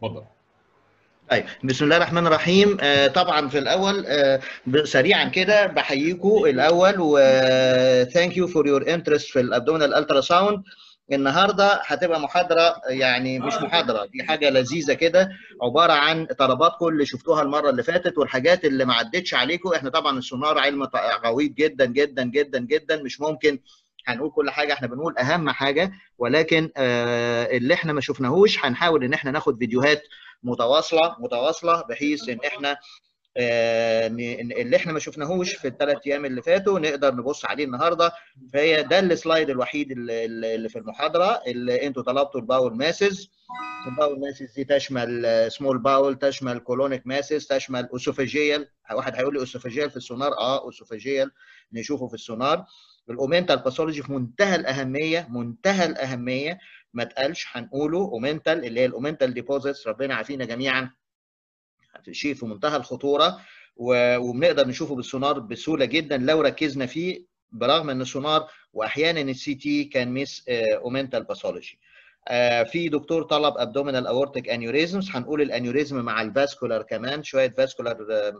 اتفضل طيب بسم الله الرحمن الرحيم آه طبعا في الاول آه سريعا كده بحييكم الاول و ثانك يو فور يور انترست في الابدومينال الترا ساوند النهارده هتبقى محاضره يعني مش محاضره دي حاجه لذيذه كده عباره عن طلباتكم اللي شفتوها المره اللي فاتت والحاجات اللي ما عدتش عليكم احنا طبعا السونار علم غويط جدا جدا جدا جدا مش ممكن هنقول كل حاجه احنا بنقول اهم حاجه ولكن آه اللي احنا ما شفناهوش هنحاول ان احنا ناخد فيديوهات متواصله متواصله بحيث ان احنا آه اللي احنا ما شفناهوش في الثلاث ايام اللي فاتوا نقدر نبص عليه النهارده فهي ده السلايد الوحيد اللي, اللي في المحاضره اللي انتوا طلبتوا الباول ماسز الباول ماسز دي تشمل سمول باول تشمل كولونيك ماسز تشمل اوسوفاجيال واحد هيقول لي اوسوفاجيال في السونار اه اوسوفاجيال نشوفه في السونار الاومنتال باثولوجي في منتهى الاهميه منتهى الاهميه ما اتقالش هنقوله اومنتال اللي هي الاومنتال ديبوزيتس ربنا عافينا جميعا شيء في منتهى الخطوره وبنقدر نشوفه بالسونار بسهوله جدا لو ركزنا فيه برغم ان السونار واحيانا السي تي كان ميس اومنتال باثولوجي في دكتور طلب ابدومينال اورتيك انيوريزمز هنقول الانيوريزم مع الفاسكولار كمان شويه فاسكولار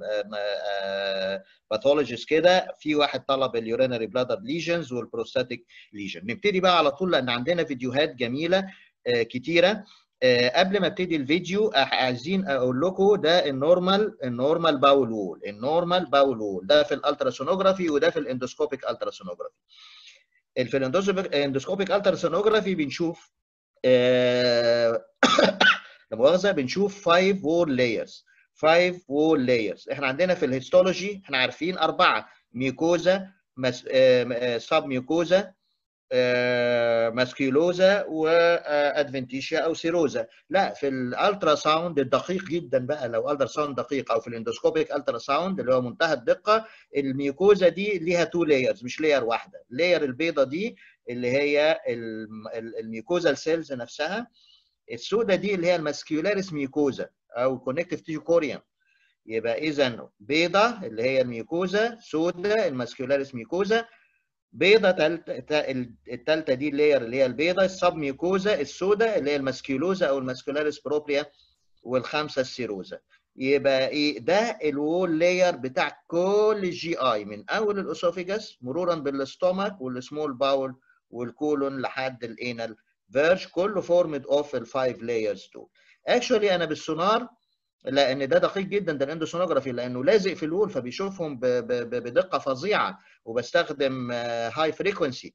باثولوجيز كده في واحد طلب اليورينري بلادر ليجنز والبروستاتيك ليجن نبتدي بقى على طول لان عندنا فيديوهات جميله كتيره قبل ما ابتدي الفيديو عايزين اقول لكم ده النورمال النورمال باول وول النورمال باول وول ده في الالتراسونوجرافي وده في الاندوسكوبيك التراسونوجرافي في الاندوسكوبيك التراسونوجرافي بنشوف لا مؤاخذه بنشوف 5 وول لايرز 5 وول لايرز احنا عندنا في الهيستولوجي احنا عارفين اربعه ميوكوزا مس... سب ميوكوزا ماسكيلوزا وادفنتيشيا او سيروزا لا في الالترا ساوند الدقيق جدا بقى لو الترا ساوند دقيق او في الاندوسكوبيك الترا ساوند اللي هو منتهى الدقه الميوكوزا دي ليها تو لايرز مش لاير واحده اللاير البيضه دي اللي هي الميوكوزا سيلز نفسها السوداء دي اللي هي الماسكيولاريس ميوكوزا او كونكتيف تيشو كوريوم يبقى اذا بيضه اللي هي الميوكوزا سوداء الماسكيولاريس ميوكوزا بيضه الثالثه دي اللاير اللي هي البيضه السب ميوكوزا السوداء اللي هي الماسكيولوزا او الماسكيولاريس بروبريا والخامسه السيروزا يبقى ايه ده الوول لاير بتاع كل الجي اي من اول الاسوفيجاس مرورا بالاستومك والسمول باول والكولون لحد الانال فيرج كله فورمد اوف الفايف لايرز دول اكشولي انا بالسونار لان ده دقيق جدا ده الاندوسونوجرافي لانه لازق في الوول فبيشوفهم بدقه فظيعه وبستخدم هاي فريكونسي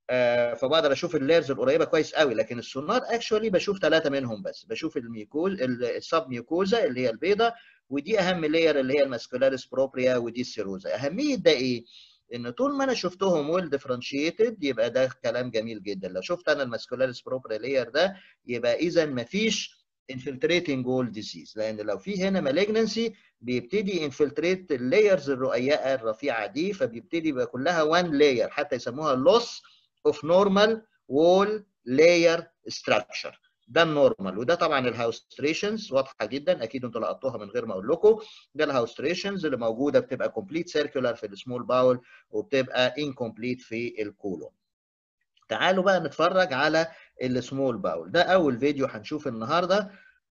فبقدر اشوف اللايرز القريبه كويس قوي لكن السونار اكشولي بشوف ثلاثه منهم بس بشوف الميكوز السب ميوكوزا اللي هي البيضه ودي اهم لاير اللي هي الماسكولاريس بروبريا ودي السيروزا اهميه ده ايه ان طول ما انا شفتهم ويل ديفرنشيتد يبقى ده كلام جميل جدا لو شفت انا الماسكولاريس بروبريا لاير ده يبقى اذا مفيش infiltrating wall disease لان لو في هنا malignancy بيبتدي انفلتريت اللايرز الرقيقه الرفيعه دي فبيبتدي يبقى كلها وان لاير حتى يسموها loss of normal wall layer structure ده النورمال وده طبعا الهاوستريشنز واضحه جدا اكيد انتوا لقطوها من غير ما اقول لكم ده الهاوستريشنز اللي موجوده بتبقى كومبليت سيركولار في السمول باول وبتبقى انكمبليت في الكولون تعالوا بقى نتفرج على السمول باول ده اول فيديو هنشوف النهارده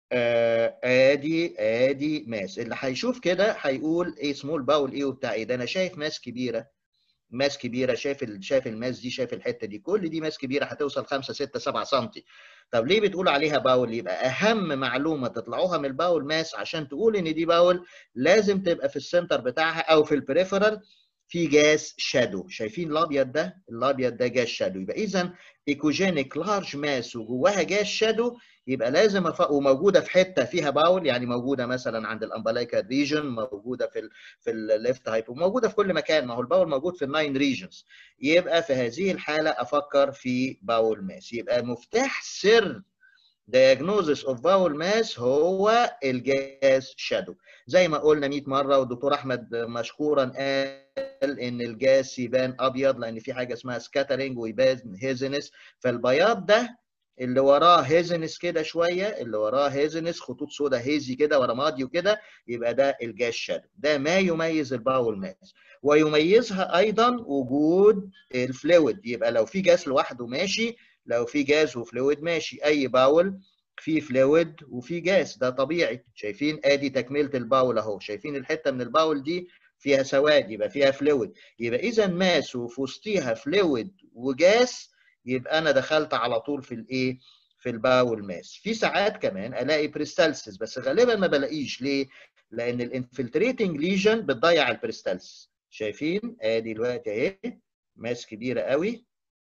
آه ادي ادي ماس اللي هيشوف كده هيقول ايه سمول باول ايه وبتاع ايه ده انا شايف ماس كبيره ماس كبيره شايف ال... شايف الماس دي شايف الحته دي كل دي ماس كبيره هتوصل 5 6 7 سم طب ليه بتقول عليها باول يبقى اهم معلومه تطلعوها من الباول ماس عشان تقول ان دي باول لازم تبقى في السنتر بتاعها او في البريفرال في جاز شادو شايفين الابيض ده الابيض ده جاز شادو يبقى اذا ايكوجينيك لارج ماس وجواها جاز شادو يبقى لازم أف... وموجوده في حته فيها باول يعني موجوده مثلا عند الامبلايكا ريجن موجوده في ال في الليفت هايبو موجوده في كل مكان ما هو الباول موجود في الناين ريجنز يبقى في هذه الحاله افكر في باول ماس يبقى مفتاح سر diagnosis of bowel mass هو الجاز شادو زي ما قلنا 100 مره والدكتور احمد مشكورا قال ان الجاز يبان ابيض لان في حاجه اسمها سكاترينج ويبان هيزنس فالبياض ده اللي وراه هيزنس كده شويه اللي وراه هيزنس خطوط سوداء هيزي كده ورا ماضي وكده يبقى ده الجاز شادو ده ما يميز الباول ماس ويميزها ايضا وجود الفلويد يبقى لو في جاز لوحده ماشي لو في جاز وفلويد ماشي اي باول في فلويد وفي جاس ده طبيعي شايفين ادي تكمله الباول اهو شايفين الحته من الباول دي فيها سواد يبقى فيها فلويد يبقى اذا ماس وفي وسطيها فلويد وجاس يبقى انا دخلت على طول في الايه في الباول ماس في ساعات كمان الاقي بريستالسيس بس غالبا ما بلاقيش ليه لان الانفلتريتنج ليجن بتضيع البريستالسيس شايفين ادي دلوقتي اهي ماس كبيره قوي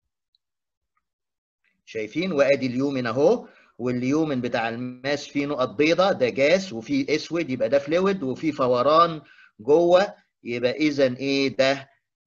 شايفين وادي اليومن اهو واليومن بتاع الماس فيه نقط بيضاء ده جاس وفيه اسود يبقى ده فلويد وفيه فوران جوه يبقى اذا ايه ده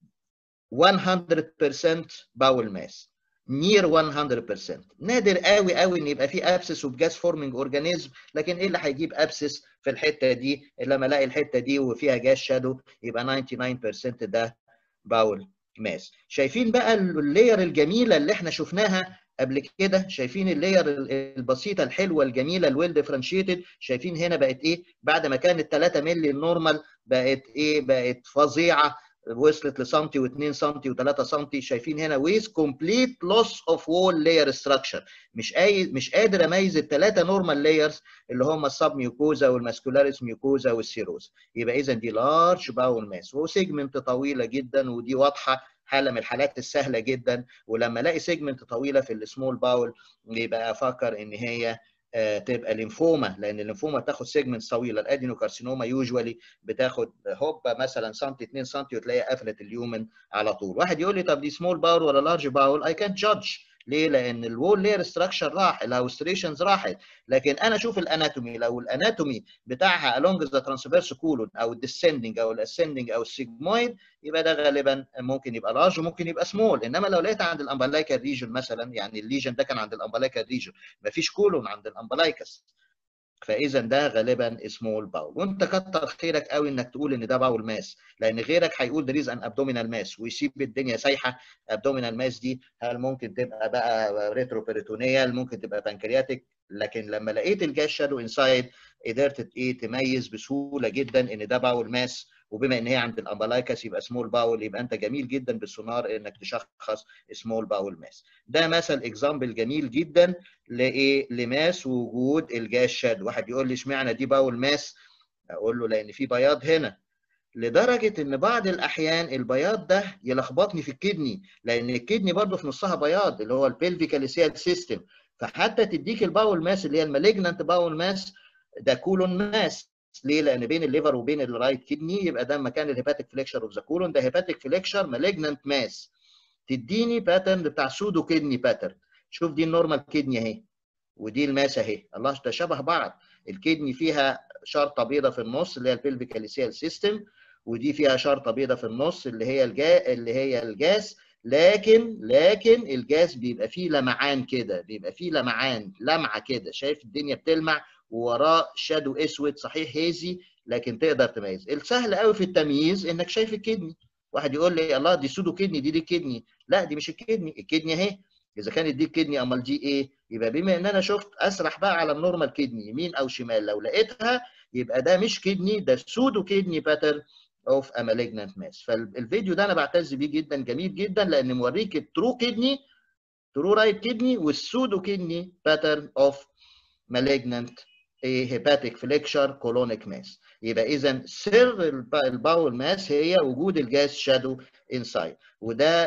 100% باول ماس نير 100% نادر قوي قوي ان يبقى في ابسس وبجاس فورمنج اورجانيزم لكن ايه اللي هيجيب ابسس في الحته دي لما الاقي الحته دي وفيها جاس شادو يبقى 99% ده باول ماس شايفين بقى اللاير الجميله اللي احنا شفناها قبل كده شايفين اللاير البسيطه الحلوه الجميله الويل ديفرنشيتد شايفين هنا بقت ايه بعد ما كانت 3 مللي النورمال بقت ايه بقت فظيعه وصلت لسنتي و2 سنتي و3 سنتي شايفين هنا ويز كومبليت لوس اوف وول لاير ستراكشر مش اي مش قادر اميز الثلاثه نورمال لايرز اللي هم السب ميوكوزا والماسكولاريس ميوكوزا والسيروز يبقى اذا دي لارج باول ماس وسيجمنت طويله جدا ودي واضحه حاله من الحالات السهله جدا ولما الاقي سيجمنت طويله في السمول باول يبقى افكر ان هي تبقى ليمفوما لان الليمفوما بتاخد سيجمنت طويله الادينوكارسينوما يوجوالي بتاخد هوبا مثلا سنتي 2 سنتي وتلاقي قفلت اليومن على طول واحد يقول لي طب دي سمول باول ولا لارج باول اي كانت جادج ليه؟ لان الوول لير ستراكشر راح الهاوستريشنز راحت لكن انا اشوف الاناتومي لو الاناتومي بتاعها along ذا ترانسفيرس كولون او الديسندنج او الاسندنج او السيجمويد يبقى ده غالبا ممكن يبقى لارج وممكن يبقى سمول انما لو لقيت عند الامبلايكا ريجن مثلا يعني الليجن ده كان عند الامبلايكا ريجن مفيش كولون عند الامبلايكس فاذا ده غالبا سمول باول وانت كتر خيرك قوي انك تقول ان ده باول ماس لان غيرك هيقول ده ان ابدومينال ماس ويسيب الدنيا سايحه ابدومينال ماس دي هل ممكن تبقى بقى ريترو بيريتونيال ممكن تبقى بانكرياتيك لكن لما لقيت الجاس شادو انسايد قدرت ايه تميز بسهوله جدا ان ده باول ماس وبما ان هي عند الامبلايكس يبقى سمول باول يبقى انت جميل جدا بالسونار انك تشخص سمول باول ماس ده مثل اكزامبل جميل جدا لايه لماس وجود الجاس شاد واحد يقول لي اشمعنى دي باول ماس اقول له لان في بياض هنا لدرجه ان بعض الاحيان البياض ده يلخبطني في الكدني لان الكدني برضه في نصها بياض اللي هو البلفيكاليسيال سيستم فحتى تديك الباول ماس اللي هي المالجنانت باول ماس ده كولون ماس ليه؟ لان بين الليفر وبين الرايت كدني يبقى ده مكان الهيباتيك فليكشر اوف ذا كولون ده هيباتيك فليكشر مالجنانت ماس تديني باترن بتاع سودو كدني باترن شوف دي النورمال كدني اهي ودي الماس اهي الله ده شبه بعض الكدني فيها شرطه بيضاء في النص اللي هي البلفيكاليسيال سيستم ودي فيها شرطه بيضاء في النص اللي هي الجا اللي هي الجاس لكن لكن الجاس بيبقى فيه لمعان كده بيبقى فيه لمعان لمعه كده شايف الدنيا بتلمع ووراه شادو اسود صحيح هيزي لكن تقدر تميز السهل قوي في التمييز انك شايف الكدني واحد يقول لي الله دي سودو كدني دي دي كدني لا دي مش الكدني الكدني اهي اذا كانت دي الكدني امال دي ايه يبقى بما ان انا شفت اسرح بقى على النورمال كدني يمين او شمال لو لقيتها يبقى ده مش كدني ده سودو كدني باترن اوف ا مالجنانت ماس فالفيديو ده انا بعتز بيه جدا جميل جدا لان موريك الترو كدني ترو رايت كدني والسودو كدني باترن اوف مالجنانت هيباتيك فليكشر كولونيك ماس يبقى اذا سر الباول ماس هي وجود الجاس شادو انسايد وده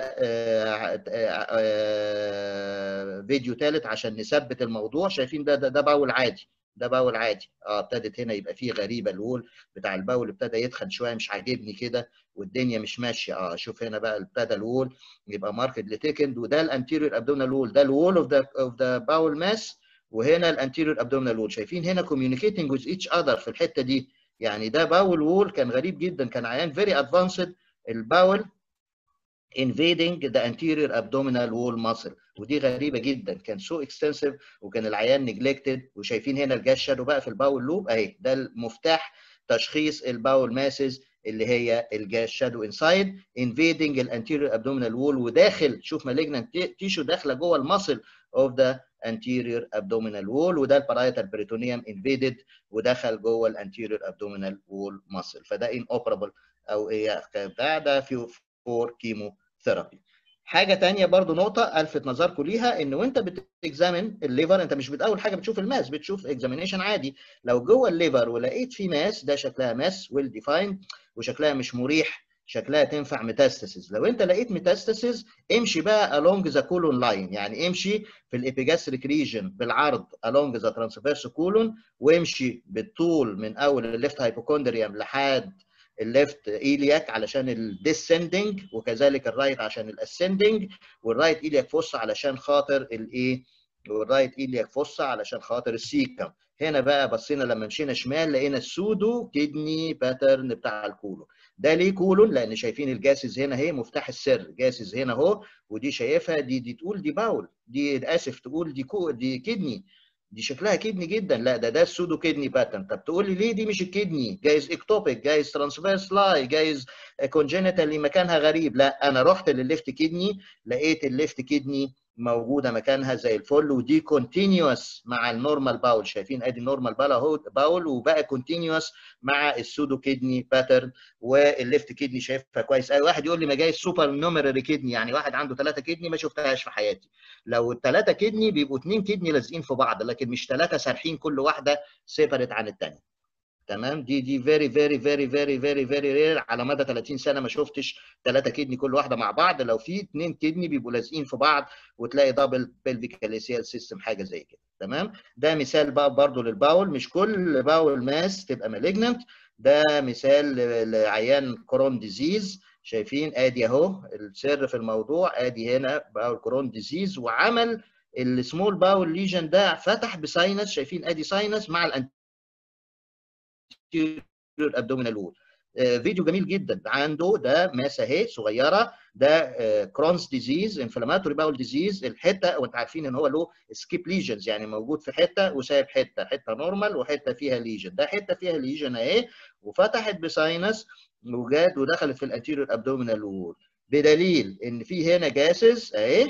آآ آآ فيديو ثالث عشان نثبت الموضوع شايفين ده ده, ده باول عادي ده باول عادي اه ابتدت هنا يبقى فيه غريبه الوول بتاع الباول ابتدى يتخن شويه مش عاجبني كده والدنيا مش ماشيه اه شوف هنا بقى ابتدى الوول يبقى ماركت لتيكند وده الانتيريور ابدومينال وول ده الوول اوف ذا اوف ذا باول ماس وهنا الانتيريور ابدومينال وول شايفين هنا كوميونيكيتنج وذ ايتش اذر في الحته دي يعني ده باول وول كان غريب جدا كان عيان فيري ادفانسد الباول invading the anterior abdominal wall muscle ودي غريبه جدا كان سو so اكستنسيف وكان العيان نجلكتد وشايفين هنا الجاس شادو بقى في الباول لوب اهي ده المفتاح تشخيص الباول ماسز اللي هي الجاس شادو انسايد invading الانتيريور abdominal wall وداخل شوف مالجنانت تيشو داخله جوه المسل اوف ذا anterior abdominal wall وده البارايتال بريتونيوم invaded ودخل جوه الانتيريور abdominal wall muscle فده inoperable او ايه ده ده في فور كيمو ثيرابي حاجه تانية برضو نقطه الفت نظركم ليها ان وانت بتكزامن الليفر انت مش اول حاجه بتشوف الماس بتشوف اكزامينيشن عادي لو جوه الليفر ولقيت في ماس ده شكلها ماس ويل ديفايند وشكلها مش مريح شكلها تنفع ميتاستاسيس لو انت لقيت ميتاستاسيس امشي بقى along the colon line يعني امشي في الابيجاستريك ريجن بالعرض along the transverse colon وامشي بالطول من اول الليفت هايبوكوندريوم لحد الليفت ايلياك علشان الديسندنج وكذلك الرايت عشان الاسندنج والرايت ايلياك فوس علشان خاطر الايه والرايت ايلياك فوس علشان خاطر السيكم هنا بقى بصينا لما مشينا شمال لقينا السودو كدني باترن بتاع الكولون ده ليه كولون لان شايفين الجاسز هنا اهي مفتاح السر جاسز هنا اهو ودي شايفها دي دي تقول دي باول دي اسف تقول دي كو دي كدني دي شكلها كدني جدا لا ده ده السودو كدني باترن طب تقول لي ليه دي مش الكدني جايز اكتوبيك جايز ترانسفيرس لاي جايز كونجينيتال اللي مكانها غريب لا انا رحت للليفت كدني لقيت الليفت كدني موجوده مكانها زي الفل ودي كونتينيوس مع النورمال باول شايفين ادي النورمال باول اهو باول وبقى كونتينيوس مع السودو كدني باترن والليفت كدني شايفها كويس قوي واحد يقول لي ما جاي سوبر نوميرري كدني يعني واحد عنده ثلاثه كدني ما شفتهاش في حياتي لو الثلاثه كدني بيبقوا اثنين كدني لازقين في بعض لكن مش ثلاثه سارحين كل واحده سيبريت عن الثانيه تمام دي دي فيري فيري فيري فيري فيري فيري رير على مدى 30 سنه ما شفتش ثلاثه كدني كل واحده مع بعض لو في اثنين كدني بيبقوا لازقين في بعض وتلاقي دبل بلفيك اليسيال سيستم حاجه زي كده تمام ده مثال بقى برضه للباول مش كل باول ماس تبقى مالجننت ده مثال لعيان كورون ديزيز شايفين ادي اهو السر في الموضوع ادي هنا باول كورون ديزيز وعمل السمول باول ليجن ده فتح بساينس شايفين ادي ساينس مع الانت الابدومينال وول فيديو جميل جدا عنده ده ماسه اهي صغيره ده كرونز ديزيز انفلاماتوري باول ديزيز الحته وانت عارفين ان هو له سكيب ليجنز يعني موجود في حته وسايب حته حته نورمال وحته فيها ليجن ده حته فيها ليجن اهي وفتحت بساينس وجات ودخلت في الانتيريور ابدومينال وول بدليل ان في هنا جاسز اهي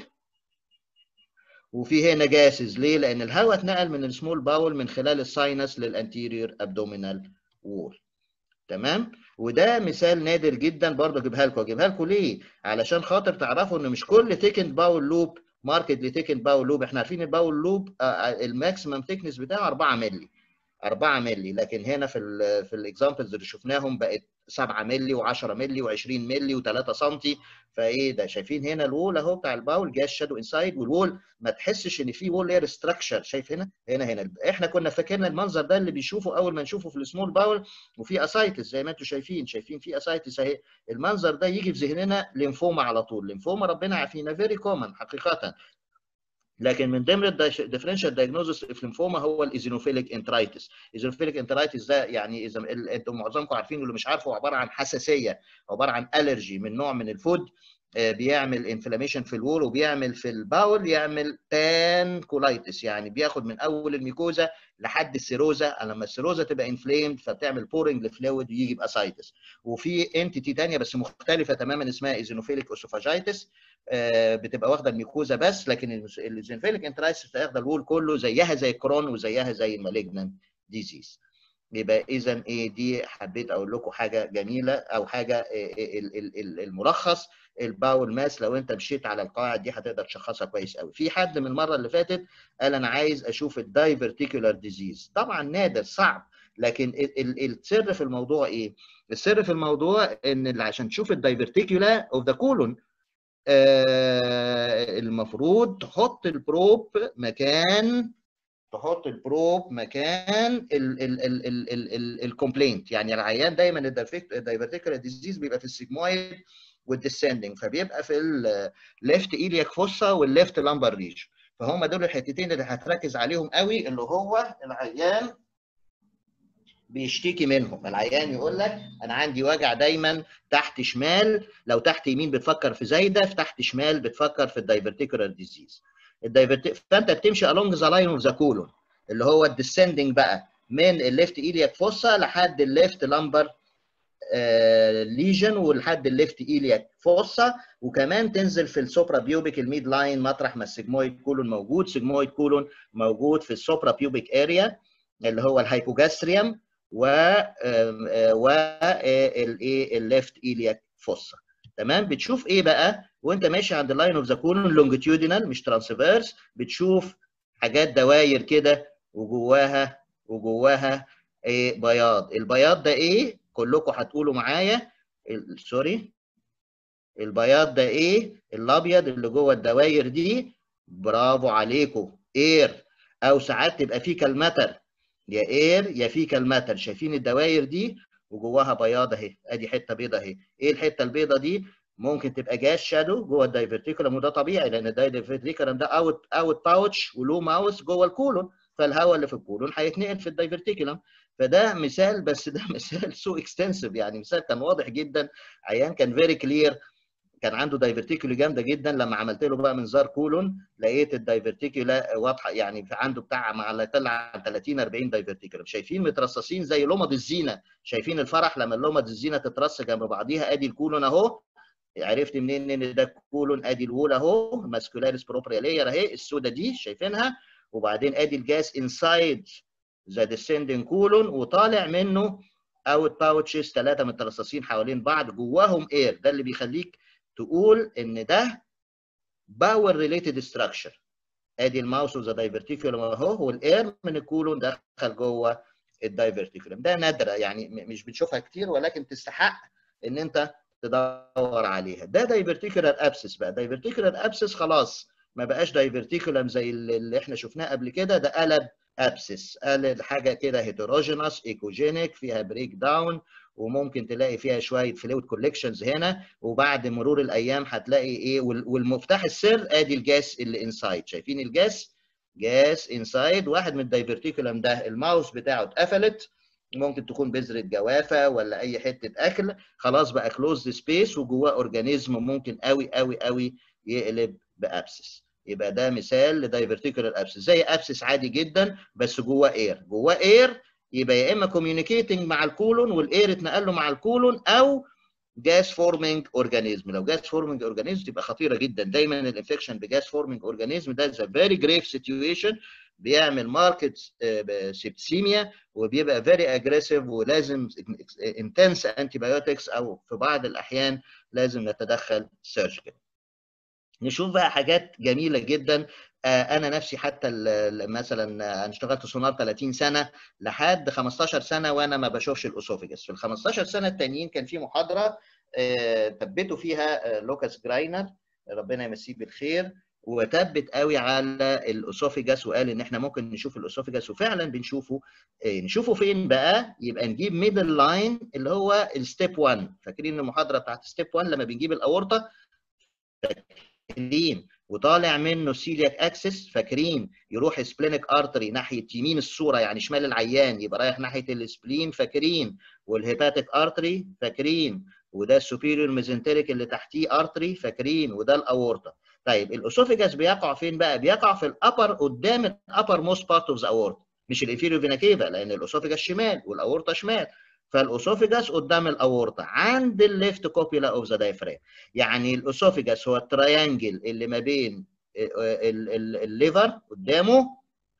وفي هنا جاسز ليه؟ لان الهواء اتنقل من السمول باول من خلال الساينس للانتيريور ابدومينال وول تمام وده مثال نادر جدا برضه اجيبها لكم اجيبها لكم ليه علشان خاطر تعرفوا ان مش كل تيكند باول لوب ماركت لتيكند باول لوب احنا عارفين الباول لوب الماكسيمم ثيكنس بتاعه 4 مللي 4 مللي لكن هنا في ال في الاكزامبلز اللي شفناهم بقت 7 مللي و10 مللي و20 مللي و3 سم فايه ده شايفين هنا الوول اهو بتاع الباول جاز شادو انسايد والوول ما تحسش ان في وول لير ستراكشر شايف هنا هنا هنا احنا كنا فاكرنا المنظر ده اللي بيشوفه اول ما نشوفه في السمول باول وفي اسايتس زي ما انتم شايفين شايفين في اسايتس اهي المنظر ده يجي في ذهننا ليمفوما على طول ليمفوما ربنا عافينا فيري كومن حقيقه لكن من ضمن الديفرنشال دايجنوزس في الليمفوما هو الايزينوفيليك انترايتس الايزينوفيليك انترايتس ده يعني اذا انتم معظمكم عارفين واللي مش عارفه عباره عن حساسيه عباره عن الرجي من نوع من الفود بيعمل انفلاميشن في الوول وبيعمل في الباول يعمل تان كولايتس يعني بياخد من اول الميكوزا لحد السيروزا لما السيروزا تبقى انفليمد فبتعمل بورنج لفلويد ويجي باسايتس وفي انتيتي ثانيه بس مختلفه تماما اسمها ايزينوفيليك اوسوفاجيتس بتبقى واخده الميكوزا بس لكن الايزينوفيليك انترايتس واخده الوول كله زيها زي الكرون وزيها زي المالجنان ديزيز يبقى اذا ايه دي حبيت اقول لكم حاجه جميله او حاجه الملخص الباول ماس لو انت مشيت على القواعد دي هتقدر تشخصها كويس قوي في حد من المره اللي فاتت قال انا عايز اشوف الدايفرتيكولار ديزيز طبعا نادر صعب لكن السر في الموضوع ايه السر في الموضوع ان عشان تشوف الدايفرتيكولا اوف ذا كولون المفروض تحط البروب مكان تحط البروب مكان الكومبلينت يعني العيان دايما الدايفرتيكولار ديزيز بيبقى في السيجمويد والديسندنج فبيبقى في الليفت ايلياك فوسا والليفت لامبر ريج فهم دول الحتتين اللي هتركز عليهم قوي اللي هو العيان بيشتكي منهم العيان يقول لك انا عندي وجع دايما تحت شمال لو تحت يمين بتفكر في زايده في تحت شمال بتفكر في الدايفرتيكولار ديزيز الدايفرت فانت بتمشي along ذا لاين اوف ذا كولون اللي هو الديسندنج بقى من الليفت ايلياك فوسا لحد الليفت لامبر ليجن ولحد الليفت ايلياك فوسا وكمان تنزل في السوبرا بيوبيك الميد لاين مطرح ما السيجمويد كولون موجود سيجمويد كولون موجود في السوبرا بيوبيك اريا اللي هو الهايبوجاستريوم و والايه الليفت ايلياك فوسا تمام بتشوف ايه بقى وانت ماشي عند اللاين اوف ذا كولون لونجيتيودينال مش ترانسفيرس بتشوف حاجات دواير كده وجواها وجواها ايه بياض البياض ده ايه كلكم هتقولوا معايا سوري البياض ده ايه الابيض اللي جوه الدواير دي برافو عليكم اير او ساعات تبقى فيكال ماتر يا اير يا فيكال ماتر شايفين الدواير دي وجواها بياض اهي ادي حته بيضه اهي ايه الحته البيضه دي ممكن تبقى جاز شادو جوه الدايفرتيكولم وده طبيعي لان الدايفرتيكولم ده اوت اوت باوتش وله ماوس جوه الكولون فالهواء اللي في الكولون هيتنقل في الدايفرتيكولم فده مثال بس ده مثال سو اكستنسيف يعني مثال كان واضح جدا عيان كان فيري كلير كان عنده دايفرتيكولي جامده جدا لما عملت له بقى منظار كولون لقيت الدايفرتيكولا واضحه يعني عنده بتاع مع طلع 30 40 دايفرتيكولا شايفين مترصصين زي لمض الزينه شايفين الفرح لما لمض الزينه تترص جنب بعضيها ادي الكولون اهو عرفت منين ان ده كولون ادي الوول اهو ماسكولاريس بروبريا لاير اهي السودا دي شايفينها وبعدين ادي الجاس انسايد ذا ديسندنج كولون وطالع منه اوت باوتشز ثلاثه مترصصين حوالين بعض جواهم اير ده اللي بيخليك تقول ان ده باور ريليتد ستراكشر ادي الماوس وذا دايفرتيكولم اهو والاير من الكولون دخل جوه الدايفرتيكولم ده نادره يعني مش بنشوفها كتير ولكن تستحق ان انت تدور عليها ده دايفرتيكولار ابسس بقى دايفرتيكولار ابسس خلاص ما بقاش دايفرتيكولم زي اللي احنا شفناه قبل كده ده قلب ابسس قلب حاجه كده هيتروجينوس ايكوجينيك فيها بريك داون وممكن تلاقي فيها شويه فلويد كولكشنز هنا وبعد مرور الايام هتلاقي ايه والمفتاح السر ادي الجاس اللي انسايد شايفين الجاس جاس انسايد واحد من الدايفرتيكولم ده الماوس بتاعه اتقفلت ممكن تكون بذره جوافه ولا اي حته اكل خلاص بقى كلوز سبيس وجواه اورجانيزم ممكن قوي قوي قوي يقلب بابسس يبقى ده مثال لدايفرتيكولار ابسس زي ابسس عادي جدا بس جواه اير جواه اير يبقى يا اما كوميونيكيتنج مع الكولون والاير اتنقل له مع الكولون او جاس فورمينج اورجانيزم لو جاس فورمينج اورجانيزم تبقى خطيره جدا دايما الانفكشن بجاس فورمينج اورجانيزم ده ذا فيري جريف سيتويشن بيعمل ماركت سيبسيميا وبيبقى فيري اجريسيف ولازم انتنس انتي بايوتكس او في بعض الاحيان لازم نتدخل سيرجيكال نشوف بقى حاجات جميله جدا انا نفسي حتى مثلا انا اشتغلت سونار 30 سنه لحد 15 سنه وانا ما بشوفش الاسوفيجس في ال 15 سنه التانيين كان في محاضره ثبتوا فيها لوكاس جراينر ربنا يمسيه بالخير وثبت قوي على الاسوفيجاس وقال ان احنا ممكن نشوف الاسوفيجاس وفعلا بنشوفه نشوفه فين بقى يبقى نجيب ميدل لاين اللي هو الستيب 1 فاكرين المحاضره بتاعت ستيب 1 لما بنجيب الاورطه فاكرين وطالع منه السيلياك اكسس فاكرين يروح سبلينيك ارتري ناحيه يمين الصوره يعني شمال العيان يبقى رايح ناحيه السبلين فاكرين والهيباتيك ارتري فاكرين وده السوبيريور ميزنتريك اللي تحتيه ارتري فاكرين وده الاورطه طيب الاسوفيجاس بيقع فين بقى بيقع في الابر قدام الابر موست بارت اوف ذا اورتا مش الانفيريور فينا كيفا لان الاسوفيجاس شمال والاورطه شمال فالاسوفيجاس قدام الاورطه عند الليفت كوبيلا اوف ذا دايفرام يعني الاسوفيجاس هو التريانجل اللي ما بين الليفر قدامه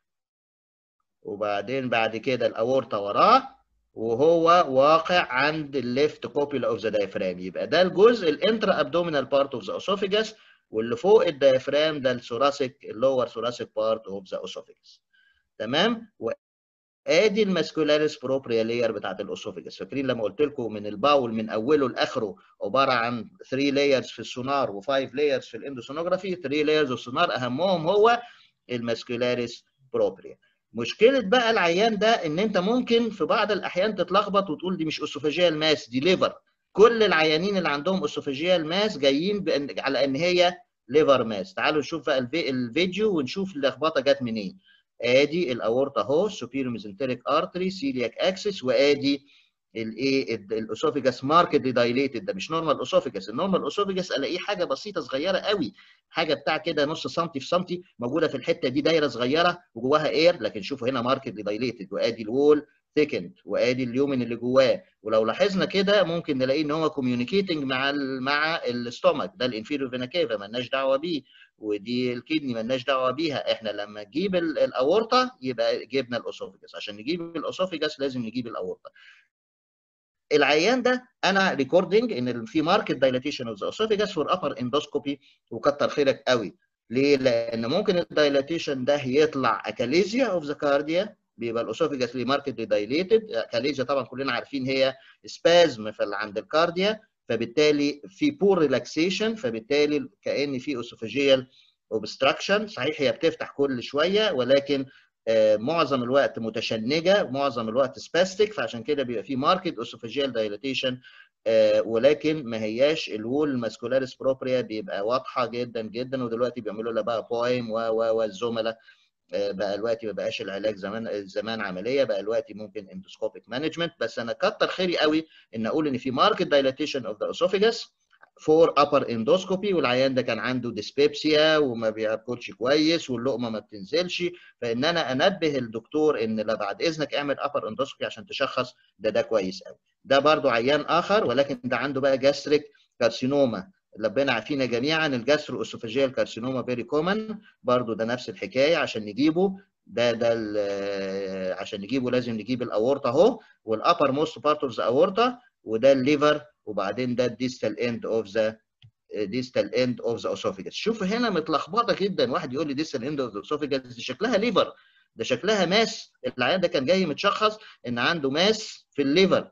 وبعدين بعد كده الاورطه وراه وهو واقع عند الليفت كوبيلا اوف ذا دايفرام يبقى ده الجزء الانترا ابدومينال بارت اوف ذا اسوفيجاس واللي فوق الدايفرام ده الثوراسيك اللور ثوراسيك بارت اوف ذا اسوفيجاس تمام ادي الماسكولاريس بروبريا لاير بتاعت الاسوفيجاس فاكرين لما قلت لكم من الباول من اوله لاخره عباره عن 3 لايرز في السونار و5 لايرز في الاندوسونوجرافي 3 لايرز السونار اهمهم هو الماسكولاريس بروبريا مشكله بقى العيان ده ان انت ممكن في بعض الاحيان تتلخبط وتقول دي مش اسوفاجيال ماس دي ليفر كل العيانين اللي عندهم اسوفاجيال ماس جايين بأن على ان هي ليفر ماس تعالوا نشوف بقى الفيديو ونشوف اللخبطه جت منين ادي الاورطه اهو سوبيريور ميزنتريك ارتري سيلياك اكسس وادي الايه الاسوفيجاس ماركتلي دايليتد ده مش نورمال اسوفيجاس النورمال اسوفيجاس الاقيه حاجه بسيطه صغيره قوي حاجه بتاع كده نص سنتي في سنتي موجوده في الحته دي دايره صغيره وجواها اير لكن شوفوا هنا ماركتلي دايليتد وادي الوول ثيكند وادي اليومن اللي جواه ولو لاحظنا كده ممكن نلاقي ان هو كوميونيكيتنج مع ال مع الاستومك ده الانفيريور فينا كيفا مالناش دعوه بيه ودي الكدني مالناش دعوه بيها احنا لما نجيب الاورطه يبقى جبنا الاسوفيجاس عشان نجيب الاسوفيجاس لازم نجيب الاورطه العيان ده انا ريكوردنج ان في ماركت دايلاتيشن اوف ذا اسوفيجاس فور ابر اندوسكوبي وكتر خيرك قوي ليه؟ لان ممكن الدايلاتيشن ده يطلع اكاليزيا اوف ذا كارديا بيبقى الاسوفيجاس ليه ماركت دايليتد اكاليزيا طبعا كلنا عارفين هي سبازم عند الكارديا فبالتالي في بور ريلاكسيشن فبالتالي كان في اسوفاجيال اوبستراكشن صحيح هي بتفتح كل شويه ولكن معظم الوقت متشنجه معظم الوقت سباستيك فعشان كده بيبقى في ماركت اسوفاجيال دايلاتيشن ولكن ما هياش الوول ماسكولاريس بروبريا بيبقى واضحه جدا جدا ودلوقتي بيعملوا لها بقى بويم والزملاء بقى دلوقتي ما بقاش العلاج زمان زمان عمليه بقى دلوقتي ممكن اندوسكوبيك مانجمنت بس انا كتر خيري قوي ان اقول ان في ماركت دايلاتيشن اوف ذا اسوفيجاس فور ابر اندوسكوبي والعيان ده كان عنده ديسبيبسيا وما بياكلش كويس واللقمه ما بتنزلش فان انا انبه الدكتور ان لا بعد اذنك اعمل ابر اندوسكوبي عشان تشخص ده ده كويس قوي ده برضو عيان اخر ولكن ده عنده بقى جاستريك كارسينوما ربنا عارفين جميعا الجاسترو اسوفاجيال كارسينوما فيري كومن برضو ده نفس الحكايه عشان نجيبه ده ده عشان نجيبه لازم نجيب الاورطه اهو والابر موست بارت اوف ذا اورطه وده الليفر وبعدين ده الديستال اند اوف ذا ديستال اند اوف ذا اسوفيجاس شوف هنا متلخبطه جدا واحد يقول لي ديستال اند اوف ذا اسوفيجاس دي شكلها ليفر ده شكلها ماس العيان ده كان جاي متشخص ان عنده ماس في الليفر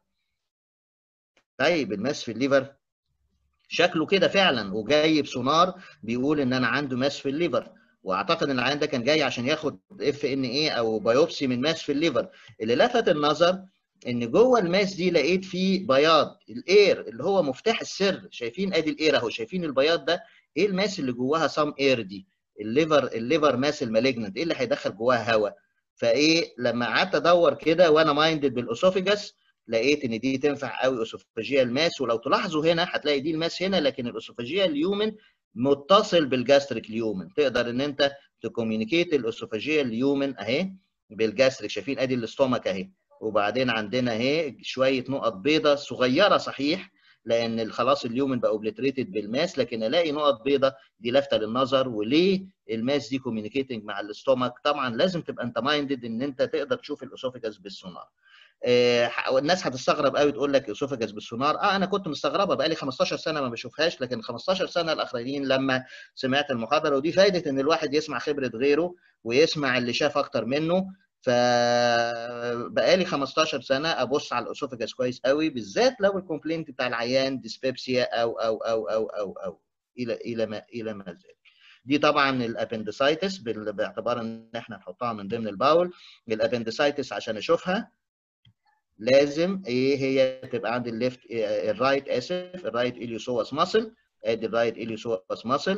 طيب الماس في الليفر شكله كده فعلا وجاي بسونار بيقول ان انا عنده ماس في الليفر واعتقد ان العيان ده كان جاي عشان ياخد اف ان ايه او بايوبسي من ماس في الليفر اللي لفت النظر ان جوه الماس دي لقيت فيه بياض الاير اللي هو مفتاح السر شايفين ادي الاير اهو شايفين البياض ده ايه الماس اللي جواها سام اير دي الليفر الليفر ماس المالجنت ايه اللي هيدخل جواها هواء فايه لما قعدت ادور كده وانا مايندد بالاسوفيجاس لقيت ان دي تنفع قوي اسوفاجيال ماس ولو تلاحظوا هنا هتلاقي دي الماس هنا لكن الاسوفاجيال اليومن متصل بالجاستريك اليومن تقدر ان انت تكوميونيكيت الاسوفاجيال اليومن اهي بالجاستريك شايفين ادي الاستومك اهي وبعدين عندنا اهي شويه نقط بيضة صغيره صحيح لان خلاص اليومن بقى اوبليتريتد بالماس لكن الاقي نقط بيضة دي لافته للنظر وليه الماس دي كوميونيكيتنج مع الاستومك طبعا لازم تبقى انت مايندد ان انت تقدر تشوف الاسوفيجاس بالسونار آه الناس هتستغرب قوي تقول لك اسوفاجاس بالسونار اه انا كنت مستغربه بقالي 15 سنه ما بشوفهاش لكن 15 سنه الاخرين لما سمعت المحاضره ودي فايده ان الواحد يسمع خبره غيره ويسمع اللي شاف اكتر منه فبقالي 15 سنه ابص على الاسوفاجاس كويس قوي بالذات لو الكومبلينت بتاع العيان ديسبيبسيا او او او او او او الى الى ما الى ما ذلك دي طبعا الابندسايتس باعتبار ان احنا نحطها من ضمن الباول الابندسايتس عشان اشوفها لازم ايه هي تبقى عند الليفت الرايت اسف الرايت اليوسوس ماسل ادي الرايت اليوسوس ماسل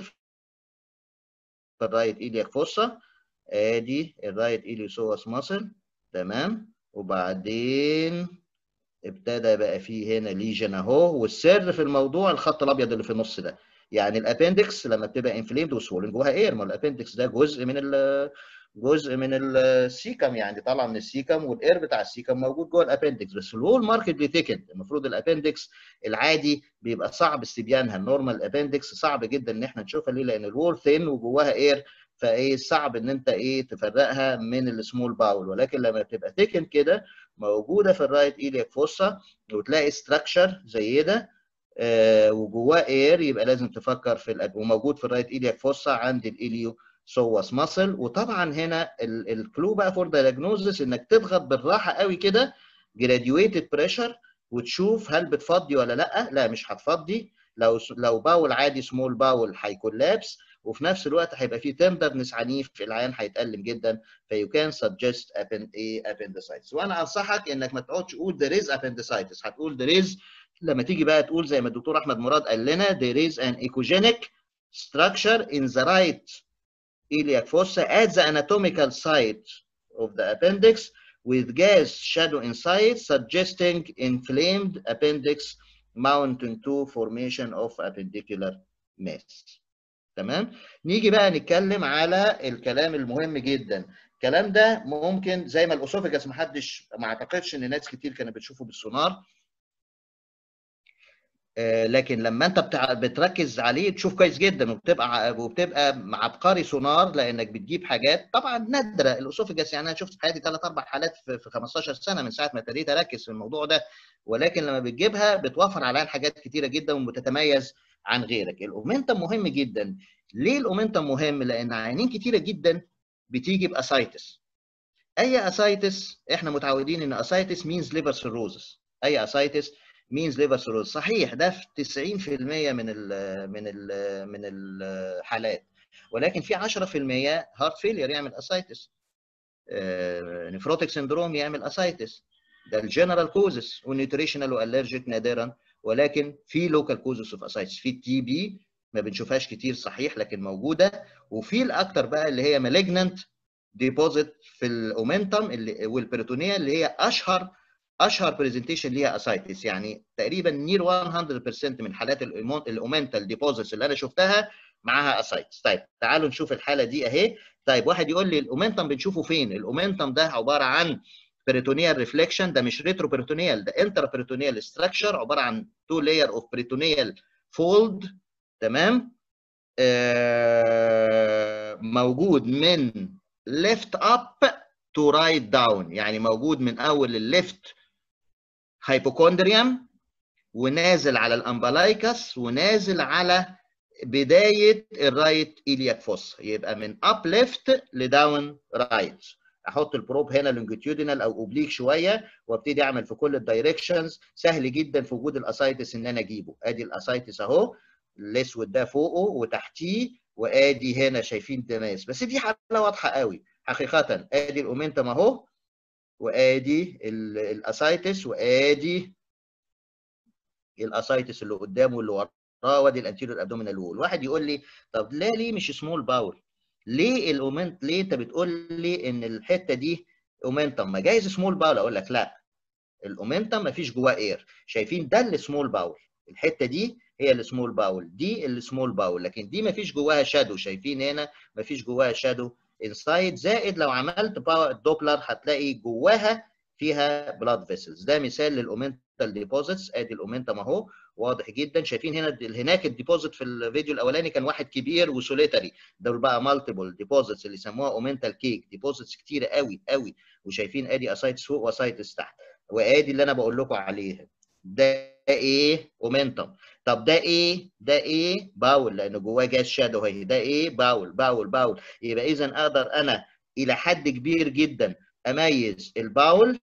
الرايت ايلياك فوسا ادي الرايت اليوسوس ماسل تمام وبعدين ابتدى بقى فيه هنا ليجن اهو والسر في الموضوع الخط الابيض اللي في النص ده يعني الابندكس لما بتبقى انفليمد وسوولن جواها اير ما الابندكس ده جزء من ال جزء من السيكم يعني طالع من السيكم والاير بتاع السيكم موجود جوه الابندكس بس الوول ماركت بيتكن المفروض الابندكس العادي بيبقى صعب استبيانها النورمال ابندكس صعب جدا ان احنا نشوفها ليه لان الوول ثين وجواها اير فايه صعب ان انت ايه تفرقها من السمول باول ولكن لما بتبقى تكن كده موجوده في الرايت ايلياك فوسا وتلاقي ستراكشر زي ده آه وجواه اير يبقى لازم تفكر في الأب... وموجود في الرايت ايلياك فوسا عند الاليو سوس ماسل وطبعا هنا الكلو بقى فور دايجنوزس انك تضغط بالراحه قوي كده جراديويتد بريشر وتشوف هل بتفضي ولا لا لا مش هتفضي لو لو باول عادي سمول باول هيكون لابس وفي نفس الوقت هيبقى فيه تندرنس عنيف العيان هيتألم جدا فيو كان سجست appendicitis وانا انصحك انك ما تقعدش تقول there is appendicitis هتقول there is لما تيجي بقى تقول زي ما الدكتور احمد مراد قال لنا there is an echogenic structure in the right iliac fossa at the anatomical site of the appendix with gas shadow inside suggesting inflamed appendix mounting to formation of appendicular mass تمام نيجي بقى نتكلم على الكلام المهم جدا الكلام ده ممكن زي ما الاسوفجاس ما حدش ما اعتقدش ان ناس كتير كانت بتشوفه بالسونار لكن لما انت بتع... بتركز عليه تشوف كويس جدا وبتبقى وبتبقى عبقري سونار لانك بتجيب حاجات طبعا نادره الاسوفجس يعني انا شفت في حياتي ثلاث اربع حالات في 15 سنه من ساعه ما ابتديت اركز في الموضوع ده ولكن لما بتجيبها بتوفر عليها حاجات كتيره جدا وبتتميز عن غيرك الاومنتم مهم جدا ليه الاومنتم مهم لان عيانين كتيره جدا بتيجي باسايتس اي اسايتس احنا متعودين ان اسايتس مينز ليفر سيروزس اي اسايتس مينز ليفر سيروز صحيح ده في 90% من ال من ال من الحالات ولكن في 10% هارت فيلير يعمل اسايتس نفروتيك سندروم يعمل اسايتس ده الجنرال كوزس والنيوتريشنال والرجيك نادرا ولكن في لوكال كوزس اوف اسايتس في التي بي ما بنشوفهاش كتير صحيح لكن موجوده وفي الاكثر بقى اللي هي مالجننت ديبوزيت في الاومنتم اللي والبريتونيا اللي هي اشهر اشهر برزنتيشن ليها اسايتس يعني تقريبا نير 100% من حالات الاومنتال ديبوزيتس اللي انا شفتها معاها اسايتس طيب تعالوا نشوف الحاله دي اهي طيب واحد يقول لي الاومنتم بنشوفه فين الاومنتم ده عباره عن بريتونيال ريفليكشن ده مش ريترو بريتونيال ده انتر بريتونيال ستراكشر عباره عن تو لاير اوف بريتونيال فولد تمام آه موجود من ليفت اب تو رايت داون يعني موجود من اول الليفت هايبوكوندريوم ونازل على الامبلايكس ونازل على بدايه الرايت ايلياك فوس يبقى من اب ليفت لداون رايت احط البروب هنا لونجيتيودينال او اوبليك شويه وابتدي اعمل في كل الدايركشنز سهل جدا في وجود الاسايتس ان انا اجيبه ادي الاسايتس اهو الاسود ده فوقه وتحتيه وادي هنا شايفين تماس بس دي حاله واضحه قوي حقيقه ادي الاومنتم اهو وادي الاسايتس وادي الاسايتس اللي قدامه واللي وراه وادي الانتيريور ابدومينال وول واحد يقول لي طب لا ليه مش سمول باول ليه الاومنت ليه انت بتقول لي ان الحته دي اومنتم ما جايز سمول باول اقول لك لا الاومنتم ما فيش جواه اير شايفين ده السمول باول الحته دي هي السمول باول دي السمول باول لكن دي ما فيش جواها شادو شايفين هنا ما فيش جواها شادو انسايد زائد لو عملت باور دوبلر هتلاقي جواها فيها بلاد فيسلز ده مثال للاومنتال ديبوزيتس ادي الاومنتم اهو واضح جدا شايفين هنا هناك الديبوزيت في الفيديو الاولاني كان واحد كبير وسوليتري دول بقى مالتيبل ديبوزيتس اللي سموها اومنتال كيك ديبوزيتس كتيره قوي قوي وشايفين ادي اسايتس فوق واسايتس تحت وادي اللي انا بقول لكم عليها ده ايه اومنتم طب ده ايه ده ايه باول لان جواه جاز شادو اهي ده ايه باول باول باول يبقى اذا اقدر انا الى حد كبير جدا اميز الباول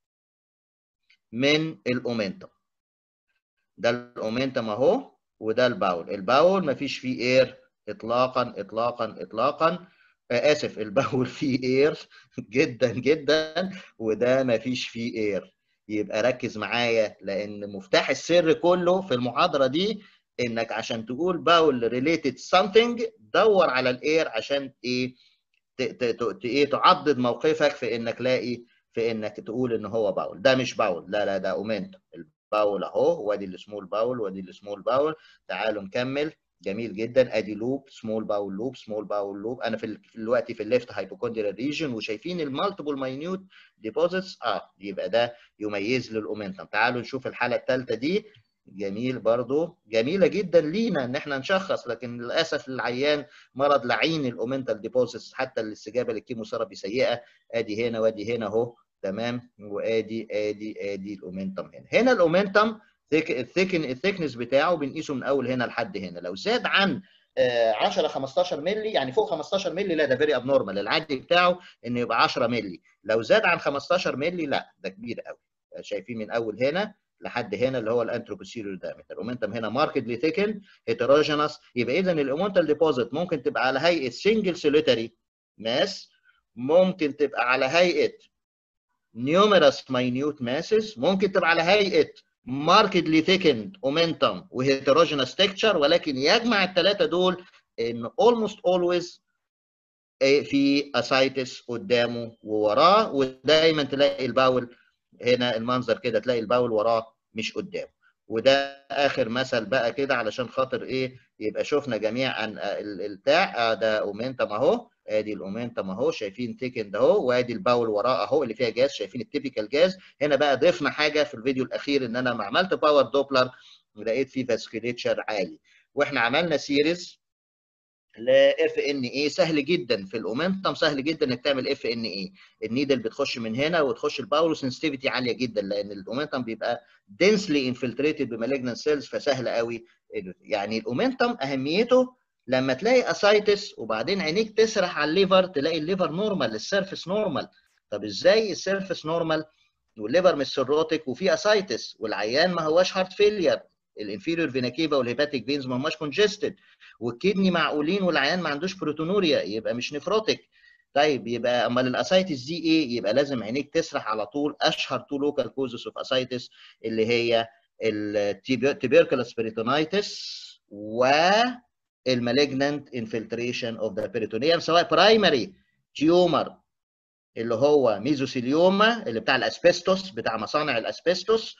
من الاومنتم ده الاومنتم اهو وده الباول الباول مفيش فيه اير اطلاقا اطلاقا اطلاقا اسف الباول فيه اير جدا جدا وده مفيش فيه اير يبقى ركز معايا لان مفتاح السر كله في المحاضره دي انك عشان تقول باول ريليتد something دور على الاير عشان ايه ايه تعضد موقفك في انك لاقي في انك تقول ان هو باول ده مش باول لا لا ده اومنتم الباول اهو وادي السمول باول وادي السمول باول تعالوا نكمل جميل جدا ادي لوب سمول باول لوب سمول باول لوب انا في دلوقتي في الليفت هايبوكوندريال ريجن وشايفين المالتيبل ماينيوت ديبوزيتس اه يبقى ده يميز للاومنتم تعالوا نشوف الحاله الثالثه دي جميل برضو جميله جدا لينا ان احنا نشخص لكن للاسف العيان مرض لعين الاومنتال ديبوزيتس حتى الاستجابه للكيموثيرابي سيئه ادي هنا وادي هنا اهو تمام وادي ادي ادي الاومنتم هنا هنا الاومنتم الثيكن الثيكنس بتاعه بنقيسه من اول هنا لحد هنا لو زاد عن 10 15 مللي يعني فوق 15 مللي لا ده فيري ابنورمال العادي بتاعه انه يبقى 10 مللي لو زاد عن 15 مللي لا ده كبير قوي شايفين من اول هنا لحد هنا اللي هو الانتروبوسيريور دايمتر الاومنتم هنا ماركتلي ثيكن هيتروجينس يبقى اذا الاومنتال ديبوزيت ممكن تبقى على هيئه سنجل سوليتري ماس ممكن تبقى على هيئه numerous minute masses ممكن تبقى على هيئه markedly thickened momentum وheterogeneous texture ولكن يجمع الثلاثه دول ان almost always في اسايتس قدامه ووراه ودايما تلاقي الباول هنا المنظر كده تلاقي الباول وراه مش قدامه وده اخر مثل بقى كده علشان خاطر ايه يبقى شفنا جميعا البتاع ده اومنتم اهو ادي الاومنتم اهو شايفين تيكن ده اهو وادي الباول وراه اهو اللي فيها جاز شايفين التيبيكال جاز هنا بقى ضفنا حاجه في الفيديو الاخير ان انا لما عملت باور دوبلر ولقيت فيه فاسكوليتشر عالي واحنا عملنا سيريز لاف ان اي سهل جدا في الاومنتم سهل جدا انك تعمل اف ان اي النيدل بتخش من هنا وتخش الباور سنسيتيفيتي عاليه جدا لان الاومنتم بيبقى دنسلي انفلتريتد بمالجنان سيلز فسهل قوي يعني الاومنتم اهميته لما تلاقي اسايتس وبعدين عينيك تسرح على الليفر تلاقي الليفر نورمال السيرفس نورمال طب ازاي السيرفس نورمال والليفر مش سيروتيك وفي اسايتس والعيان ما هواش هارت فيلير الانفيريور فينا كيفا والهيباتيك فينز ما هماش كونجستد والكدني معقولين والعيان ما عندوش بروتونوريا يبقى مش نفروتيك طيب يبقى امال الاسايتس دي ايه؟ يبقى لازم عينيك تسرح على طول اشهر تو لوكال كوزز اوف اسايتس اللي هي التيبيركلس بيريتونايتس و المالجنانت انفلتريشن اوف ذا بيريتونيوم سواء برايمري تيومر اللي هو ميزوسيليوما اللي بتاع الاسبستوس بتاع مصانع الاسبستوس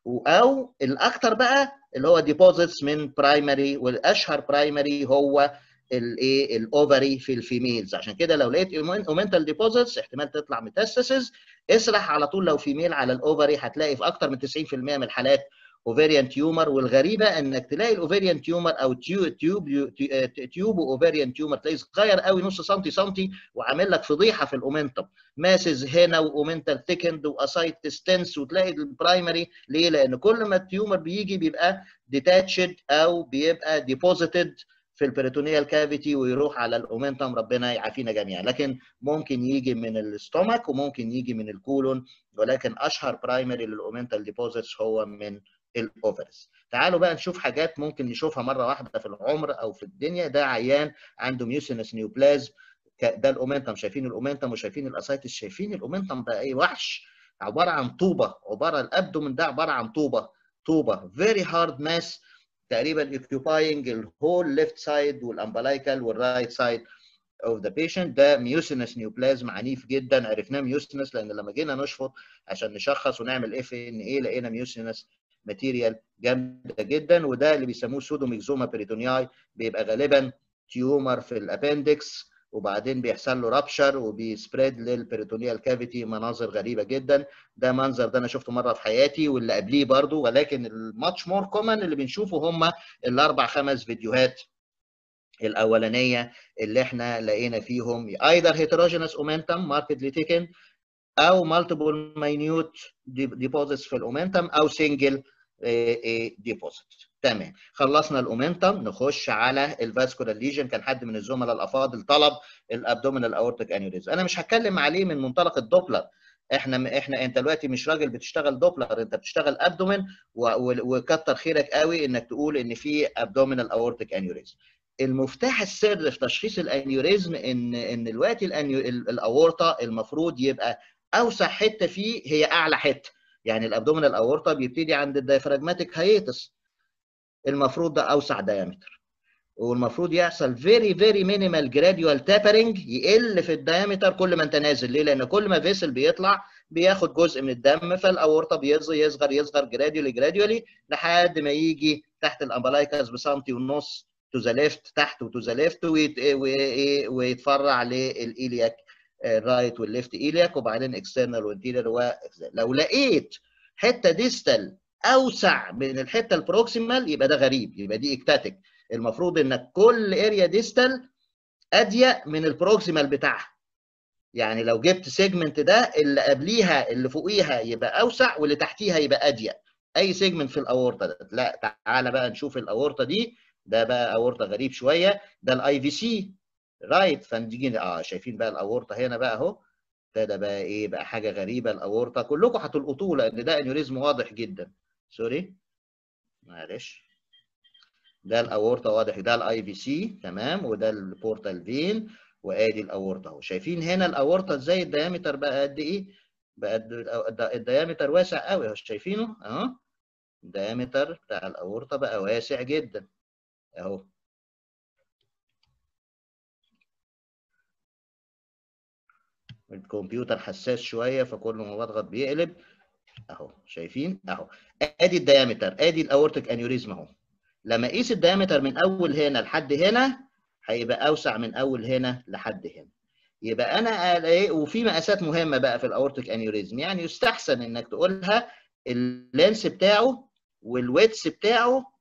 او الاكثر بقى اللي هو ديبوزيتس من برايمري والاشهر برايمري هو الايه الاوفري في الفيميلز عشان كده لو لقيت اومنتال ديبوزيتس احتمال تطلع ميتاستاسيز اسرح على طول لو فيميل على الاوفري هتلاقي في اكثر من 90% من الحالات اوفيريان تيومر والغريبه انك تلاقي الاوفيريان تيومر او تيوب تيوب تيوب اوفيريان تيومر تلاقيه صغير قوي نص سنتي سنتي وعامل لك فضيحه في الاومنتم ماسز هنا واومنتال تيكند واسايتس تنس وتلاقي البرايمري ليه؟ لان كل ما التيومر بيجي بيبقى ديتاتشد او بيبقى ديبوزيتد في البريتونيال كافيتي ويروح على الاومنتم ربنا يعافينا جميعا لكن ممكن يجي من الاستومك وممكن يجي من الكولون ولكن اشهر برايمري للاومنتال ديبوزيتس هو من الاوفرز تعالوا بقى نشوف حاجات ممكن نشوفها مره واحده في العمر او في الدنيا ده عيان عنده ميوسينس نيوبلازم ده الاومنتم شايفين الاومنتم وشايفين الاسايتس شايفين الاومنتم بقى ايه وحش عباره عن طوبه عباره الابدومن ده عباره عن طوبه طوبه فيري هارد ماس تقريبا occupying الهول ليفت سايد والامبلايكال والرايت سايد of the patient ده ميوسينس نيوبلازم عنيف جدا عرفناه ميوسينس لان لما جينا نشفط عشان نشخص ونعمل اف ان ايه لقينا ميوسينس ماتيريال جامده جدا وده اللي بيسموه سودو ميكزوما بريتونياي بيبقى غالبا تيومر في الابندكس وبعدين بيحصل له رابشر وبيسبريد للبريتونيال كافيتي مناظر غريبه جدا ده منظر ده انا شفته مره في حياتي واللي قبليه برضو ولكن الماتش مور كومن اللي بنشوفه هم الاربع خمس فيديوهات الاولانيه اللي احنا لقينا فيهم either heterogeneous اومنتم markedly taken او multiple minute deposits في الاومنتم او single ديبوزيت تمام خلصنا الاومنتم نخش على الفاسكولار ليجن كان حد من الزملاء الافاضل طلب الابدومينال اورتيك انيوريزم انا مش هتكلم عليه من منطلق الدوبلر احنا احنا انت دلوقتي مش راجل بتشتغل دوبلر انت بتشتغل ابدومين وكتر خيرك قوي انك تقول ان في ابدومينال اورتيك انيوريزم المفتاح السر في تشخيص الانيوريزم ان ان دلوقتي الاورطه المفروض يبقى اوسع حته فيه هي اعلى حته يعني الابدومينال اورطه بيبتدي عند الدايفراجماتيك هايتس المفروض ده اوسع دايمتر والمفروض يحصل فيري فيري مينيمال جراديوال تابرنج يقل في الدايمتر كل ما انت نازل ليه؟ لان كل ما فيسل بيطلع بياخد جزء من الدم فالاورطه بيصغر يصغر يصغر جراديولي جراديولي لحد ما يجي تحت الامبلايكاس بسنتي ونص تو ذا ليفت تحت وتو ذا ليفت ويتفرع للايلياك الرايت والليفت ايلياك وبعدين اكسترنال وانتيريور لو لقيت حته ديستال اوسع من الحته البروكسيمال يبقى ده غريب يبقى دي اكتاتيك المفروض انك كل اريا ديستال اضيق من البروكسيمال بتاعها يعني لو جبت سيجمنت ده اللي قبليها اللي فوقيها يبقى اوسع واللي تحتيها يبقى اضيق اي سيجمنت في الاورطه ده لا تعالى بقى نشوف الاورطه دي ده بقى اورطه غريب شويه ده الاي في سي رايت فنيجي اه شايفين بقى الاورطه هنا بقى اهو ابتدى بقى ايه بقى حاجه غريبه الاورطه كلكم هتلقطوه لان ده انيوريزم واضح جدا سوري معلش ده الاورطه واضح ده الاي في سي تمام وده البورتال فين وادي الاورطه اهو شايفين هنا الاورطه ازاي الديامتر بقى قد ايه بقى الديامتر واسع قوي اهو شايفينه اهو الديامتر بتاع الاورطه بقى واسع جدا اهو الكمبيوتر حساس شويه فكل ما بضغط بيقلب اهو شايفين اهو ادي الديامتر ادي الاورتيك انيوريزم اهو لما اقيس الديامتر من اول هنا لحد هنا هيبقى اوسع من اول هنا لحد هنا يبقى انا ايه وفي مقاسات مهمه بقى في الاورتيك انيوريزم يعني يستحسن انك تقولها اللينس بتاعه والويتس بتاعه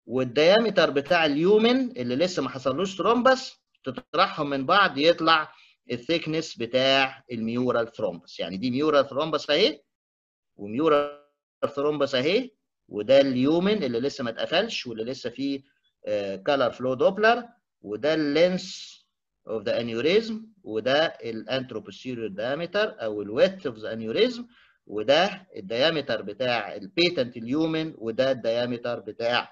والديامتر بتاع اليومن اللي لسه ما حصلوش ثرومبس تطرحهم من بعض يطلع الثيكنس بتاع الميورال ثرومبس يعني دي ميورال ثرومبس اهي وميورال ثرومبس اهي وده اليومن اللي لسه ما اتقفلش واللي لسه فيه كالر فلو دوبلر وده اللينس اوف ذا انيوريزم وده الانتروبوسيريور دايمتر او الويت اوف ذا انيوريزم وده الديامتر بتاع البيتنت اليومن وده الديامتر بتاع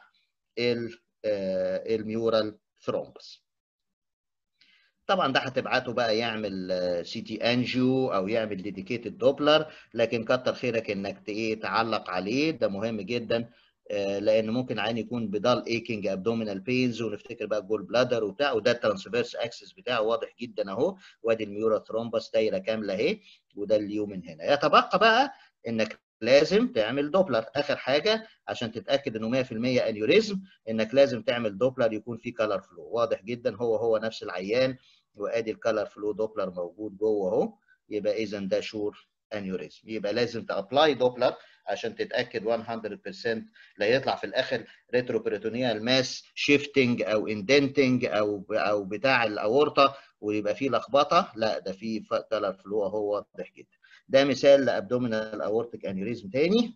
الميورال ثرومبس طبعا ده هتبعته بقى يعمل سي تي انجيو او يعمل ديديكيتد دوبلر لكن كتر خيرك انك ايه تعلق عليه ده مهم جدا لان ممكن عين يكون بدال ايكنج ابدومينال بينز ونفتكر بقى الجول بلادر وبتاع وده الترانسفيرس اكسس بتاعه واضح جدا اهو وادي الميورا ثرومبس دايره كامله اهي وده اليومن هنا يتبقى بقى انك لازم تعمل دوبلر اخر حاجه عشان تتاكد انه 100% انيوريزم انك لازم تعمل دوبلر يكون فيه كلر فلو واضح جدا هو هو نفس العيان وادي الكلر فلو دوبلر موجود جوه اهو يبقى اذا ده شور انيوريزم يبقى لازم تابلاي دوبلر عشان تتاكد 100% لا يطلع في الاخر ريترو بريتونيال ماس شيفتنج او اندنتنج او او بتاع الاورطه ويبقى فيه لخبطه لا ده فيه كلر فلو اهو واضح جدا ده مثال لابدومينال اورتيك انيوريزم تاني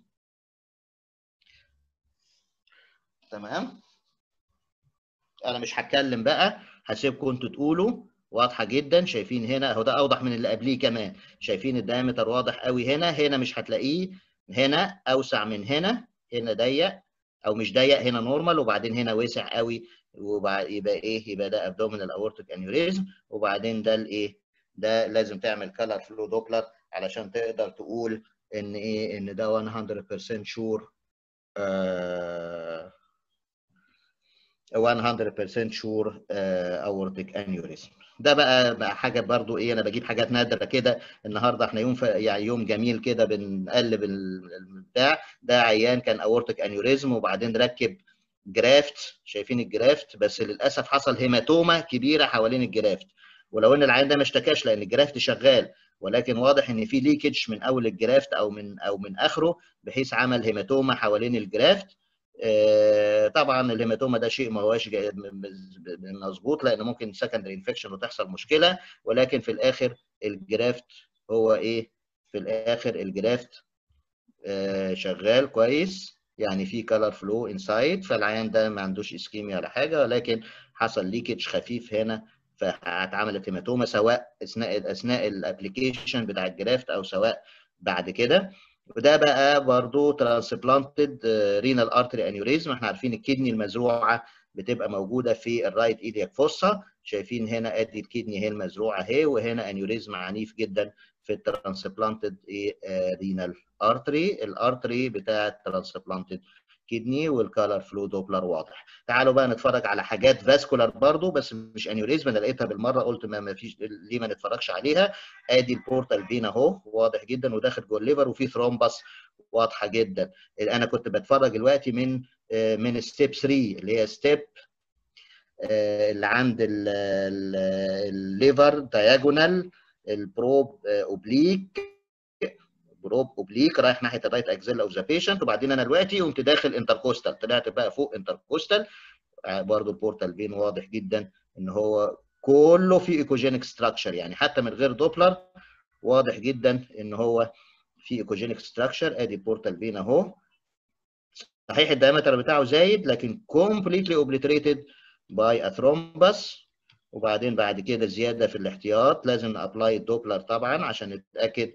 تمام انا مش هتكلم بقى هسيبكم انتوا تقولوا واضحه جدا شايفين هنا اهو ده اوضح من اللي قبليه كمان شايفين الدايمتر واضح قوي هنا هنا مش هتلاقيه هنا اوسع من هنا هنا ضيق او مش ضيق هنا نورمال وبعدين هنا وسع قوي وبعد يبقى ايه يبقى ده ابدومينال اورتيك انيوريزم وبعدين ده الايه ده لازم تعمل كلر فلو دوبلر علشان تقدر تقول ان ايه ان ده 100% شور uh, 100% شور اورتيك انيوريزم ده بقى بقى حاجه برضو ايه انا بجيب حاجات نادره كده النهارده احنا يوم ف... يعني يوم جميل كده بنقلب البتاع ده عيان كان اورتيك انيوريزم وبعدين ركب جرافت شايفين الجرافت بس للاسف حصل هيماتوما كبيره حوالين الجرافت ولو ان العيان ده ما اشتكاش لان الجرافت شغال ولكن واضح ان في ليكج من اول الجرافت او من او من اخره بحيث عمل هيماتوما حوالين الجرافت طبعا الهيماتوما ده شيء ما هواش مظبوط لان ممكن سكندري انفكشن وتحصل مشكله ولكن في الاخر الجرافت هو ايه في الاخر الجرافت شغال كويس يعني في كلر فلو انسايد فالعيان ده ما عندوش اسكيميا ولا حاجه ولكن حصل ليكج خفيف هنا فاتعملت هيماتوما سواء اثناء اثناء الابلكيشن بتاع الجرافت او سواء بعد كده وده بقى برضو ترانسبلانتد رينال ارتري انيوريزم احنا عارفين الكدني المزروعه بتبقى موجوده في الرايت ايدياك فوسا شايفين هنا ادي الكدني هي المزروعه اهي وهنا انيوريزم عنيف جدا في الترانسبلانتد رينال ارتري الارتري بتاع الترانسبلانتد كدني والكالر فلو دوبلر واضح تعالوا بقى نتفرج على حاجات فاسكولار برضو بس مش انيوريزم انا لقيتها بالمره قلت ما, ما فيش ليه ما نتفرجش عليها ادي البورتال فين اهو واضح جدا وداخل جوه الليفر وفي ثرومبس واضحه جدا انا كنت بتفرج دلوقتي من من ستيب 3 اللي هي ستيب اللي عند الليفر دايجونال البروب اوبليك بروب اوبليك رايح ناحيه الرايت اكزيلا اوف ذا بيشنت وبعدين انا دلوقتي قمت داخل انتركوستال طلعت بقى فوق انتركوستال برضه البورتال فين واضح جدا ان هو كله في ايكوجينيك ستراكشر يعني حتى من غير دوبلر واضح جدا ان هو في ايكوجينيك ستراكشر ادي البورتال فين اهو صحيح الدايمتر بتاعه زايد لكن كومبليتلي اوبليتريتد باي اثرومبس وبعدين بعد كده زياده في الاحتياط لازم نابلاي الدوبلر طبعا عشان نتاكد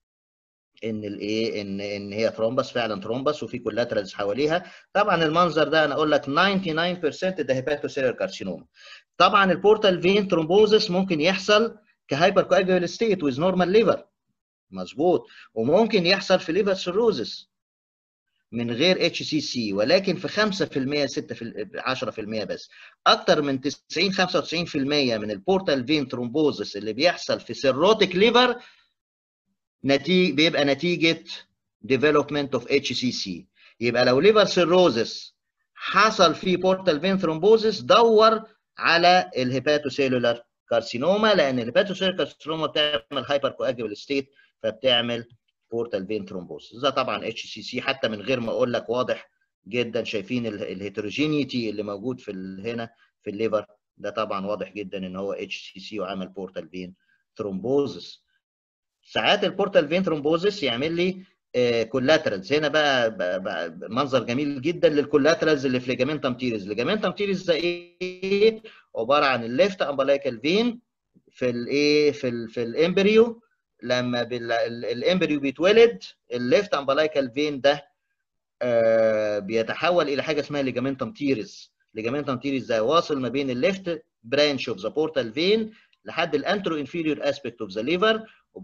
ان الايه ان ان هي ثرومبس فعلا ثرومبس وفي كولاترالز حواليها طبعا المنظر ده انا اقول لك 99% ده هيباتوسيلر كارسينوما طبعا البورتال فين ثرومبوزس ممكن يحصل كهايبر كواجول ستيت ويز نورمال ليفر مظبوط وممكن يحصل في ليفر سيروزس من غير اتش سي سي ولكن في 5% 6 في 10% بس اكتر من 90 95% من البورتال فين ثرومبوزس اللي بيحصل في سيروتيك ليفر نتيجه بيبقى نتيجه development of HCC يبقى لو ليفر سيروزس حصل فيه بورتال فين ثرومبوزس دور على الهيباتوسيلولار كارسينوما لان الهيباتوسيلولار كارسينوما بتعمل هايبر كواجول ستيت فبتعمل بورتال فين ثرومبوزس ده طبعا اتش سي سي حتى من غير ما اقول لك واضح جدا شايفين الهيتروجينيتي اللي موجود في هنا في الليفر ده طبعا واضح جدا ان هو اتش سي سي وعمل بورتال فين ثرومبوزس ساعات البورتال فين ثرومبوزس يعمل لي كولاترالز هنا بقى, بقى, بقى منظر جميل جدا للكولاترالز اللي في ليجامنتم تيريز ليجامنتم تيريز ده ايه عباره عن الليفت امبلايكال فين في الايه في ال في الامبريو لما الامبريو بيتولد الليفت امبلايكال فين ده آه بيتحول الى حاجه اسمها ليجامنتم تيريز ليجامنتم تيريز ده واصل ما بين الليفت برانش اوف ذا بورتال فين لحد الانترو انفيريور اسبيكت اوف ذا ليفر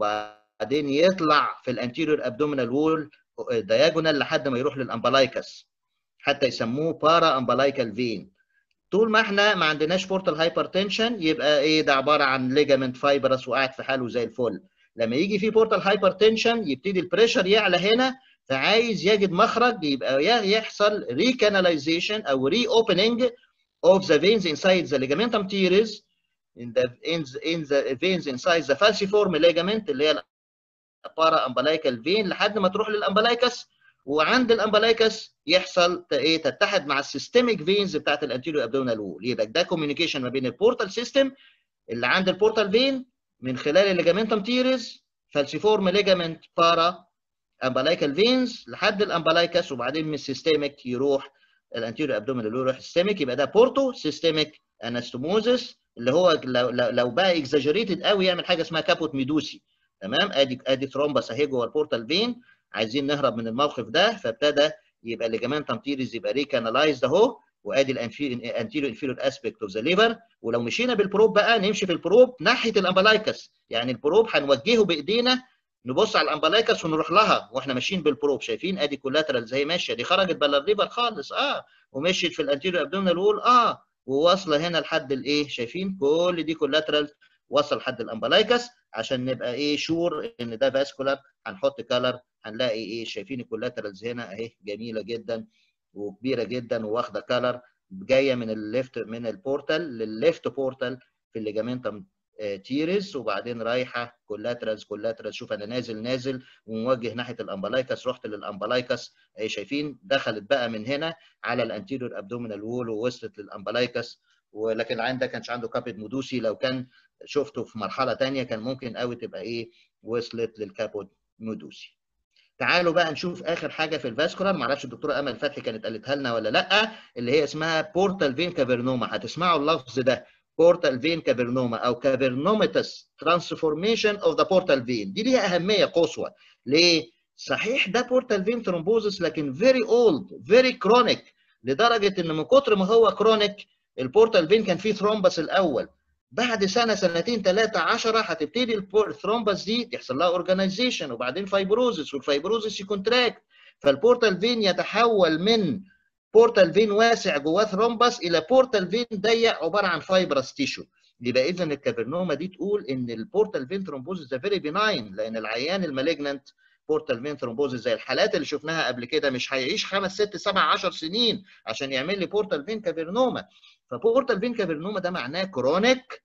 وبعدين يطلع في الانتيريور ابدومينال وول دايجونال لحد ما يروح للامبلايكس حتى يسموه بارا امبلايكال فين طول ما احنا ما عندناش بورتال هايبرتنشن يبقى ايه ده عباره عن ليجامنت فايبرس وقاعد في حاله زي الفل لما يجي في بورتال هايبرتنشن يبتدي البريشر يعلى هنا فعايز يجد مخرج يبقى يحصل ريكاناليزيشن او ري اوبننج of the veins inside the ligamentum teres in the in the, in the veins inside the falciform ligament اللي هي البارا امبلايكال فين لحد ما تروح للامبلايكس وعند الامبلايكس يحصل ايه تتحد مع السيستميك فينز بتاعت الانتيريو ابدومينال وول يبقى ده كوميونيكيشن ما بين البورتال سيستم اللي عند البورتال فين من خلال الليجامنتم تيريز فالسيفورم ليجامنت بارا امبلايكال فينز لحد الامبلايكس وبعدين من السيستميك يروح الانتيريو ابدومينال يروح السيستميك يبقى ده بورتو سيستميك انستوموزس اللي هو لو, لو بقى اكزاجريتد قوي يعمل حاجه اسمها كابوت ميدوسي تمام ادي ادي ثرومبس اهي جوه البورتال فين عايزين نهرب من الموقف ده فابتدى يبقى الليجامنتم تيريز يبقى ريكانالايزد اهو وادي الانتيريو انفيريور اسبيكت اوف ذا ليفر ولو مشينا بالبروب بقى نمشي في البروب ناحيه الامبلايكس يعني البروب هنوجهه بايدينا نبص على الامبلايكس ونروح لها واحنا ماشيين بالبروب شايفين ادي كولاترال زي ماشيه دي خرجت بلا الليفر خالص اه ومشيت في الانتيريو ابدومينال وول اه وواصله هنا لحد الايه شايفين كل دي كولاترال وصل لحد الامبلايكس عشان نبقى ايه شور ان ده فاسكولار هنحط كلر هنلاقي ايه شايفين الكولاترالز هنا اهي جميله جدا وكبيره جدا وواخده كلر جايه من الليفت من البورتال للليفت بورتال في الليجامنتم تيريز وبعدين رايحه كولاترالز كولاترالز شوف انا نازل نازل وموجه ناحيه الامبلايكس رحت للامبلايكس اهي شايفين دخلت بقى من هنا على الانتيريور ابدومينال وول ووصلت للامبلايكس ولكن العين ده كانش عنده كابيد مودوسي لو كان شفته في مرحله ثانيه كان ممكن قوي تبقى ايه وصلت للكابود مودوسي تعالوا بقى نشوف اخر حاجه في الفاسكولار معرفش الدكتوره امل فتحي كانت قالتها لنا ولا لا اللي هي اسمها بورتال فين كافرنوما هتسمعوا اللفظ ده بورتال فين كافرنوما او كافرنوماتس ترانسفورميشن اوف ذا بورتال فين دي ليها اهميه قصوى ليه صحيح ده بورتال فين ثرومبوزس لكن فيري اولد فيري كرونيك لدرجه ان من كتر ما هو كرونيك البورتال فين كان فيه ثرومبس الاول بعد سنه سنتين ثلاثه 10 هتبتدي الثرومبس دي تحصل لها اورجانيزيشن وبعدين فايبروزس والفايبروزس يكونتراكت فالبورتال فين يتحول من بورتال فين واسع جواه ثرومبس الى بورتال فين ضيق عباره عن فايبرس تيشو يبقى اذا الكافرنوما دي تقول ان البورتال فين ثرومبوزس ده فيري بيناين لان العيان المالجننت بورتال فين ثرومبوزس زي الحالات اللي شفناها قبل كده مش هيعيش خمس ست سبع 10 سنين عشان يعمل لي بورتال فين كافرنوما فبورتال فين كافرنوما ده معناه كرونيك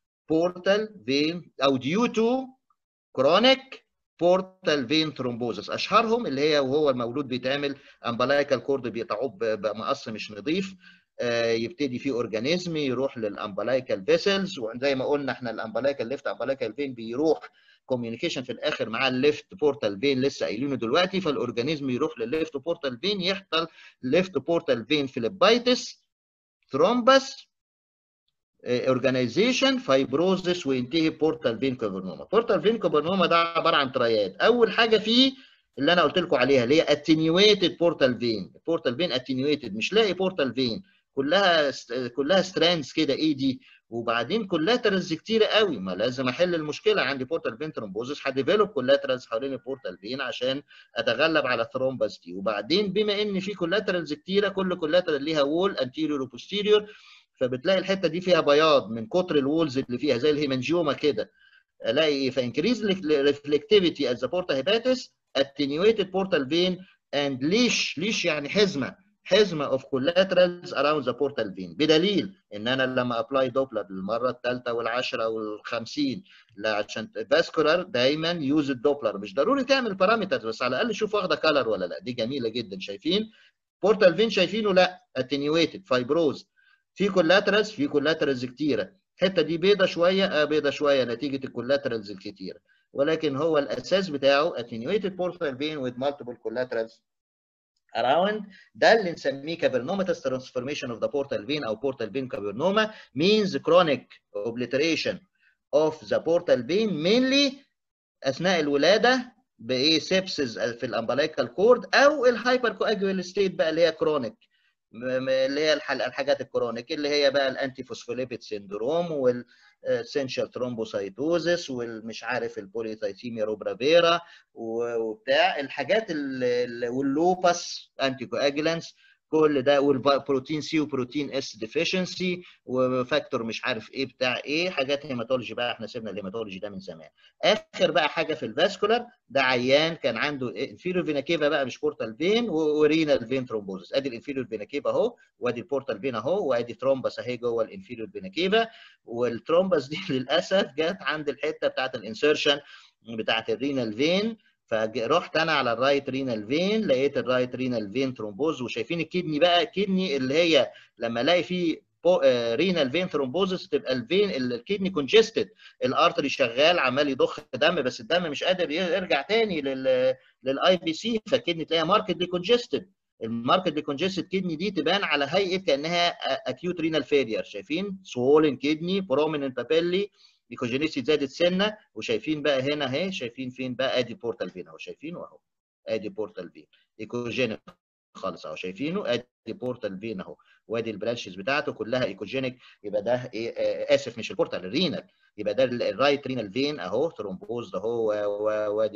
بورتال فين او ديو تو كرونيك بورتال فين ثرومبوزس اشهرهم اللي هي وهو المولود بيتعمل امبلايكال كورد بيقطعوه بمقص مش نظيف يبتدي فيه اورجانيزم يروح للامبلايكال فيسلز وزي ما قلنا احنا الامبلايكال ليفت امبلايكال فين بيروح كوميونيكيشن في الاخر مع الليفت بورتال فين لسه قايلينه دلوقتي فالاورجانيزم يروح للليفت بورتال فين يحصل ليفت بورتال فين فيليبايتس ثرومبس اورجانيزيشن فايبروزس وينتهي بورتال فين كوفرنوما بورتال فين كوفرنوما ده عباره عن تريات اول حاجه فيه اللي انا قلت لكم عليها اللي هي اتنيويتد بورتال فين بورتال فين اتنيويتد مش لاقي بورتال فين كلها كلها ستراندز كده اي دي وبعدين كولاترالز كتيره قوي ما لازم احل المشكله عندي بورتال فين ثرومبوزس هديفلوب كولاترالز حوالين البورتال فين عشان اتغلب على الثرومبس دي وبعدين بما ان في كولاترالز كتيره كل كولاترال ليها وول انتيريور وبوستيريور فبتلاقي الحته دي فيها بياض من كتر الوولز اللي فيها زي الهيمنجيوما كده الاقي ايه فانكريز ريفلكتيفيتي at the porta hepatis attenuated portal vein and leash leash يعني حزمه حزمه of collaterals around the portal vein بدليل ان انا لما ابلاي دوبلر للمره الثالثه والعاشره والخمسين لا عشان فاسكولار دايما يوز الدوبلر مش ضروري تعمل بارامترز بس على الاقل شوف واخده كلر ولا لا دي جميله جدا شايفين بورتال فين شايفينه لا اتنيويتد فايبروز في كولاترالز في كولاترالز كتيره الحته دي بيضه شويه اه بيضه شويه نتيجه الكولاترالز الكتيره ولكن هو الاساس بتاعه attenuated portal vein with multiple collaterals around ده اللي نسميه cavernomatous transformation of the portal vein او portal vein cavernoma means chronic obliteration of the portal vein mainly اثناء الولاده بايه سيبسز في الامبلايكال كورد او الهايبر كواجوال ستيت بقى اللي هي كرونيك اللي هي الحاجات الكرونيك اللي هي بقى الانتي فوسفوليبيد سيندروم والسنشال ترومبوسايتوزس والمش عارف البوليتايثيميا روبرافيرا وبتاع الحاجات واللوبس انتي كواجلانس كل ده والبروتين سي وبروتين اس ديفيشنسي وفاكتور مش عارف ايه بتاع ايه حاجات هيماتولوجي بقى احنا سيبنا الهيماتولوجي ده من زمان اخر بقى حاجه في الفاسكولار ده عيان كان عنده انفيريور فينا كيفا بقى مش بورتال فين ورينال فين ثرومبوزس ادي الانفيريور فينا كيفا اهو وادي البورتال فين اهو وادي ثرومبس اهي جوه الانفيريور فينا كيفا والثرومبس دي للاسف جت عند الحته بتاعت الانسرشن بتاعت الرينال فين فرحت انا على الرايت رينال فين لقيت الرايت رينال فين ثرومبوز وشايفين الكدني بقى الكدني اللي هي لما الاقي فيه رينال فين ثرومبوزس تبقى الفين الكدني كونجستد الارتري شغال عمال يضخ دم بس الدم مش قادر يرجع تاني لل للاي بي سي فالكدني تلاقيها ماركتلي كونجستد الماركتلي كونجستد كدني دي تبان على هيئه كانها اكيوت رينال فيلير شايفين سوولن كدني بروميننت بابيلي ايكوجينيسي زادت سنه وشايفين بقى هنا اهي شايفين فين بقى ادي بورتال فين اهو شايفينه اهو ادي بورتال فين ايكوجينيك خالص اهو شايفينه ادي بورتال فين اهو وادي البرانشز بتاعته كلها ايكوجينيك يبقى ده ايه آه اسف مش البورتال الرينال يبقى ده الرايت رينال فين اهو ثرومبوز اهو وادي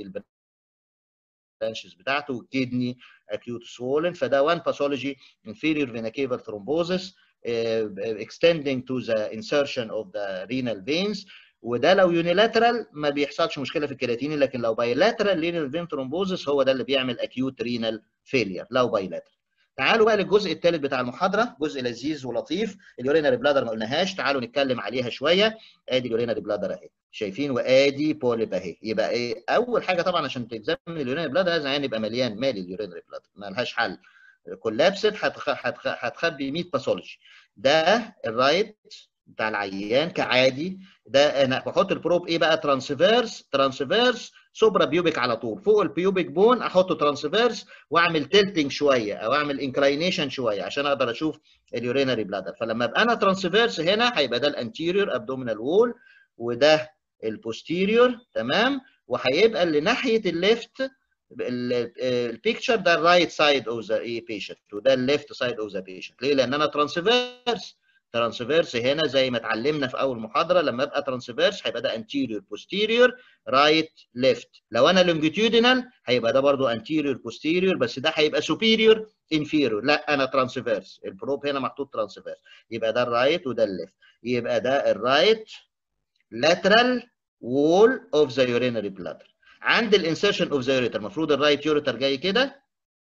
البرانشز بتاعته كدني اكيوت سوولن فده وان باثولوجي inferior vena cava thrombosis uh, extending to the insertion of the renal veins وده لو يونيلاترال ما بيحصلش مشكله في الكرياتين لكن لو بايلاترال رينال فين ثرومبوزس هو ده اللي بيعمل اكيوت رينال فيلير لو بايلاترال تعالوا بقى للجزء الثالث بتاع المحاضره جزء لذيذ ولطيف اليورينري بلادر ما قلناهاش تعالوا نتكلم عليها شويه ادي اليورينري بلادر اهي شايفين وادي بوليب اهي يبقى ايه اول حاجه طبعا عشان تكزامن اليورينري بلادر لازم يعني يبقى مليان مالي اليورينري بلادر ما لهاش حل كولابسد هتخبي 100 باثولوجي ده الرايت بتاع العيان كعادي ده انا بحط البروب ايه بقى ترانسفيرس ترانسفيرس سوبرا بيوبيك على طول فوق البيوبيك بون احطه ترانسفيرس واعمل تلتنج شويه او اعمل انكلاينيشن شويه عشان اقدر اشوف اليورينري بلادر فلما ابقى انا ترانسفيرس هنا هيبقى ده الانتيريور ابدومينال وول وده البوستيريور تمام وهيبقى اللي ناحيه الليفت البيكتشر ده الرايت سايد اوف ذا ايه بيشنت وده الليفت سايد اوف ذا بيشنت ليه؟ لان انا ترانسفيرس ترانسفيرس هنا زي ما اتعلمنا في اول محاضره لما ابقى ترانسفيرس هيبقى ده انتيريور بوستيريور رايت ليفت لو انا لونجيتيودينال هيبقى ده برضو انتيريور بوستيريور بس ده هيبقى سوبيريور انفيريور لا انا ترانسفيرس البروب هنا محطوط ترانسفيرس يبقى ده الرايت وده الليفت يبقى ده الرايت lateral wall of the urinary bladder عند الانسرشن اوف ذا يوريتر المفروض الرايت يوريتر جاي كده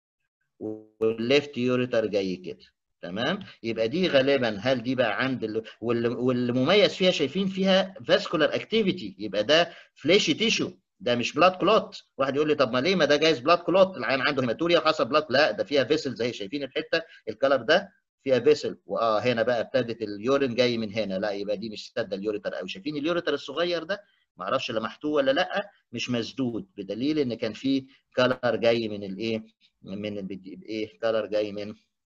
والليفت يوريتر جاي كده تمام يبقى دي غالبا هل دي بقى عند ال... واللي مميز فيها شايفين فيها فاسكولار اكتيفيتي يبقى ده فليشي تيشو ده مش بلاد كلوت واحد يقول لي طب ما ليه ما ده جايز بلاد كلوت العيان عنده هيماتوريا وحصل بلاد لا ده فيها فيسل زي شايفين الحته الكلر ده فيها فيسل واه هنا بقى ابتدت اليورين جاي من هنا لا يبقى دي مش سد اليوريتر قوي شايفين اليوريتر الصغير ده ما اعرفش لمحتوه ولا لا مش مسدود بدليل ان كان في كلر جاي من الايه من ايه كلر جاي من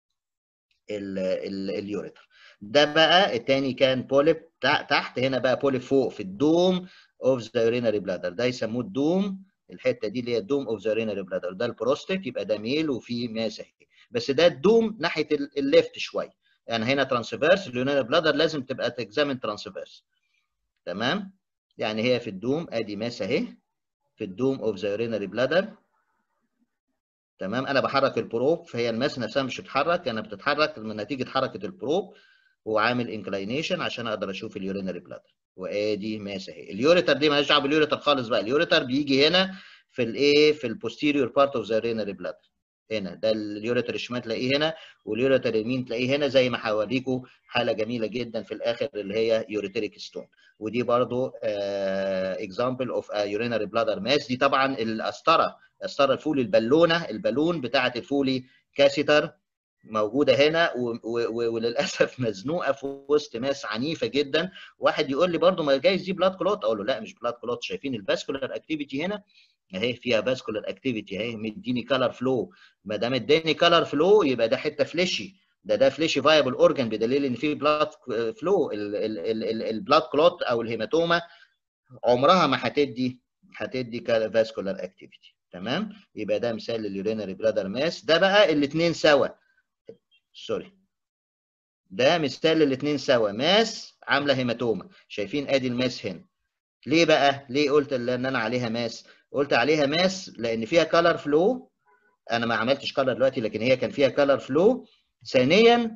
اليوريتر ده بقى الثاني كان بوليب تحت هنا بقى بوليب فوق في الدوم اوف ذا يورينري بلادر ده يسموه الدوم الحته دي اللي هي الدوم اوف ذا يورينري بلادر ده البروستيك يبقى ده ميل وفي ماسح بس ده الدوم ناحيه الليفت شويه يعني هنا ترانسفيرس اليورينري بلادر لازم تبقى تكزامن ترانسفيرس تمام يعني هي في الدوم ادي ماس اهي في الدوم اوف ذا يورينري بلادر تمام انا بحرك البروب فهي الماس نفسها مش بتتحرك انا بتتحرك من نتيجه حركه البروب وعامل انكلاينيشن عشان اقدر اشوف اليورينري بلادر وادي ماس اهي اليوريتر دي مالهاش دعوه باليوريتر خالص بقى اليوريتر بيجي هنا في الايه في البوستيريور بارت اوف ذا يورينري بلادر هنا ده اليوريتر الشمال تلاقيه هنا واليوريتر اليمين تلاقيه هنا زي ما هوريكم حاله جميله جدا في الاخر اللي هي يوريتريك ستون ودي برضو اكزامبل اوف يورينري بلادر ماس دي طبعا القسطره القسطره الفولي البالونه البالون بتاعه الفولي كاسيتر موجوده هنا وللاسف مزنوقه في وسط ماس عنيفه جدا واحد يقول لي برده ما جايز دي بلاد كلوت اقول له لا مش بلاد كلوت شايفين الفاسكولار اكتيفيتي هنا اهي فيها فاسكولار اكتيفيتي اهي مديني كلر فلو ما دام اداني كلر فلو يبقى ده حته فليشي ده ده فليشي فايبل اورجان بدليل ان في بلاد فلو البلاد كلوت او الهيماتوما عمرها ما هتدي هتدي فاسكولار اكتيفيتي تمام يبقى ده مثال لليورينري بلادر ماس ده بقى الاثنين سوا سوري ده مثال للاثنين سوا ماس عامله هيماتوما شايفين ادي الماس هنا ليه بقى ليه قلت ان انا عليها ماس قلت عليها ماس لان فيها كلر فلو انا ما عملتش كلر دلوقتي لكن هي كان فيها كلر فلو ثانيا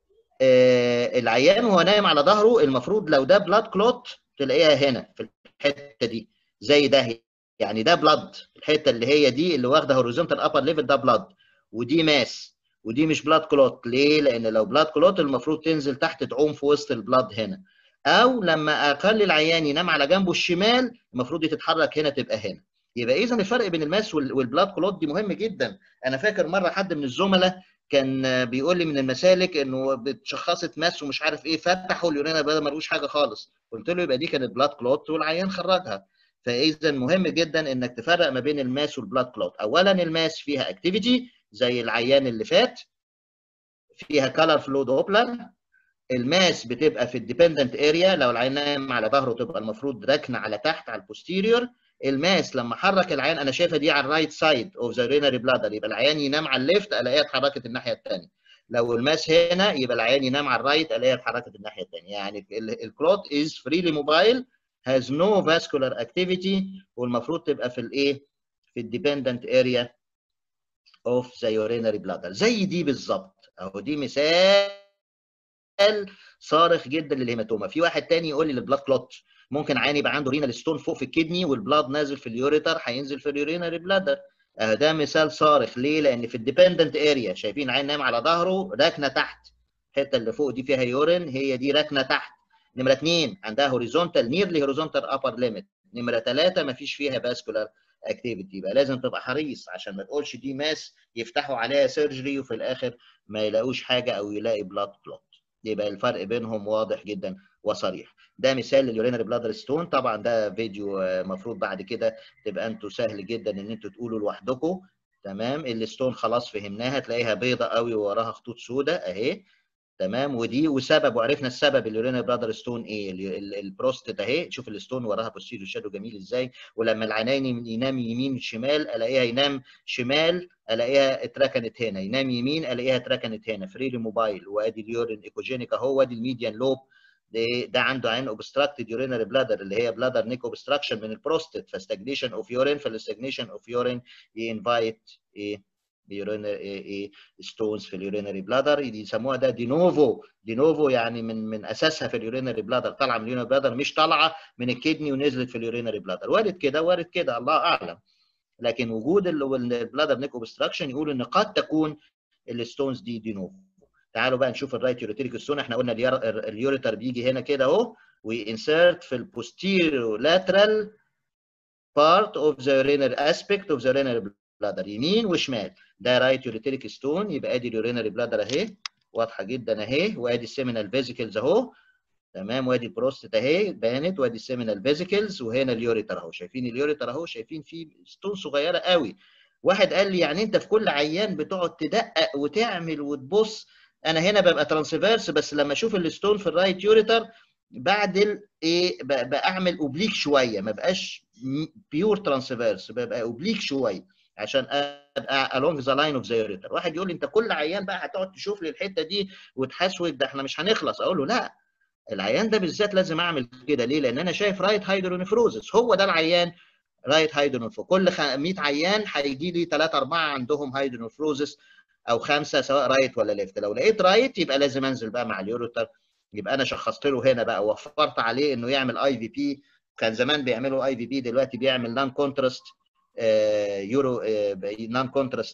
آه العيان وهو نايم على ظهره المفروض لو ده بلاد كلوت تلاقيها هنا في الحته دي زي ده يعني ده بلاد الحته اللي هي دي اللي واخده هوريزونتال ابر ليفل ده بلاد ودي ماس ودي مش بلاد كلوت ليه؟ لان لو بلاد كلوت المفروض تنزل تحت تعوم في وسط البلاد هنا او لما اخلي العيان ينام على جنبه الشمال المفروض تتحرك هنا تبقى هنا يبقى اذا الفرق بين الماس والبلاد كلوت دي مهم جدا انا فاكر مره حد من الزملاء كان بيقول لي من المسالك انه بتشخصت ماس ومش عارف ايه فتحوا اليورينا بدل ما حاجه خالص قلت له يبقى دي كانت بلاد كلوت والعيان خرجها فاذا مهم جدا انك تفرق ما بين الماس والبلاد كلوت اولا الماس فيها اكتيفيتي زي العيان اللي فات فيها كلر فلو دوبلر الماس بتبقى في الديبندنت اريا لو العين نايم على ظهره تبقى المفروض ركنه على تحت على البوستيريور الماس لما حرك العين انا شايفها دي على الرايت سايد اوف ذا رينري بلادر يبقى العيان ينام على الليفت الاقيها اتحركت الناحيه الثانيه لو الماس هنا يبقى العيان ينام على الرايت الاقيها اتحركت الناحيه الثانيه يعني الكلوت از فريلي موبايل has no vascular activity والمفروض تبقى في الايه في الديبندنت اريا اوف ذا urinary bladder زي دي بالظبط اهو دي مثال صارخ جدا للهيماتوما في واحد تاني يقول لي البلاد كلوت ممكن عين يبقى عنده رينال ستون فوق في الكدني والبلاد نازل في اليوريتر هينزل في اليورينري بلادر آه ده مثال صارخ ليه؟ لان في الديبندنت اريا شايفين عين نايم على ظهره راكنه تحت الحته اللي فوق دي فيها يورين هي دي راكنه تحت نمره اثنين عندها هوريزونتال نيرلي هوريزونتال ابر ليميت نمره ثلاثه ما فيش فيها باسكولار اكتيفيتي يبقى لازم تبقى حريص عشان ما تقولش دي ماس يفتحوا عليها سيرجري وفي الاخر ما يلاقوش حاجه او يلاقي بلاد كلوت يبقى الفرق بينهم واضح جدا وصريح ده مثال لليورينري بلادر ستون طبعا ده فيديو مفروض بعد كده تبقى انتوا سهل جدا ان انتوا تقولوا لوحدكم تمام الستون خلاص فهمناها تلاقيها بيضه قوي ووراها خطوط سوداء اهي تمام ودي وسبب وعرفنا السبب اليورينري بلادر ستون ايه البروستات اهي شوف الستون وراها بوستيريو شادو جميل ازاي ولما العينين ينام يمين شمال الاقيها ينام شمال الاقيها اتركنت هنا ينام يمين الاقيها اتركنت هنا فريلي موبايل وادي اليورين ايكوجينيك اهو وادي الميديان لوب ده, ده عنده عين اوبستراكتد يورينري بلادر اللي هي بلادر نيك اوبستراكشن من البروستات فاستجنيشن اوف يورين فالاستجنيشن اوف يورين ينفايت ايه ايه ستونز في اليورينري بلادر يسموها ده دينوفو دينوفو يعني من من اساسها في اليورينري بلادر طالعه من اليورينري بلادر مش طالعه من الكدني ونزلت في اليورينري بلادر وارد كده وارد كده الله اعلم لكن وجود البلادر نيك اوبستراكشن يقول ان قد تكون الستونز دي دينوفو تعالوا بقى نشوف الرايت يوريتريك ستون احنا قلنا اليوريتر بيجي هنا كده اهو وينسرت في البوستيريو لاترال part of the urinary aspect of the urinary بلادر يمين وشمال ده رايت يوريتريك ستون يبقى ادي اليورينري بلادر اهي واضحه جدا اهي وادي السيمينال فيزيكلز اهو تمام وادي البروستات اهي بانت وادي السيمينال فيزيكلز وهنا اليوريتر اهو شايفين اليوريتر اهو شايفين فيه ستون صغيره قوي واحد قال لي يعني انت في كل عيان بتقعد تدقق وتعمل وتبص انا هنا ببقى ترانسفيرس بس لما اشوف الستون في الرايت يوريتر بعدل ايه بعمل اوبليك شويه ما بقاش بيور ترانسفيرس ببقى اوبليك شويه عشان ابقى along the line of the ureter واحد يقول لي انت كل عيان بقى هتقعد تشوف لي الحته دي وتحسوك ده احنا مش هنخلص اقول له لا العيان ده بالذات لازم اعمل كده ليه؟ لان انا شايف رايت هايدرونيفروزس هو ده العيان رايت هايدرونيفروزس كل 100 عيان هيجي لي 3 4 عندهم هايدرونيفروزس او خمسه سواء رايت ولا ليفت لو لقيت رايت يبقى لازم انزل بقى مع اليوريتر يبقى انا شخصت له هنا بقى ووفرت عليه انه يعمل اي في بي كان زمان بيعملوا اي في بي دلوقتي بيعمل نان كونتراست يورو نون كونتراست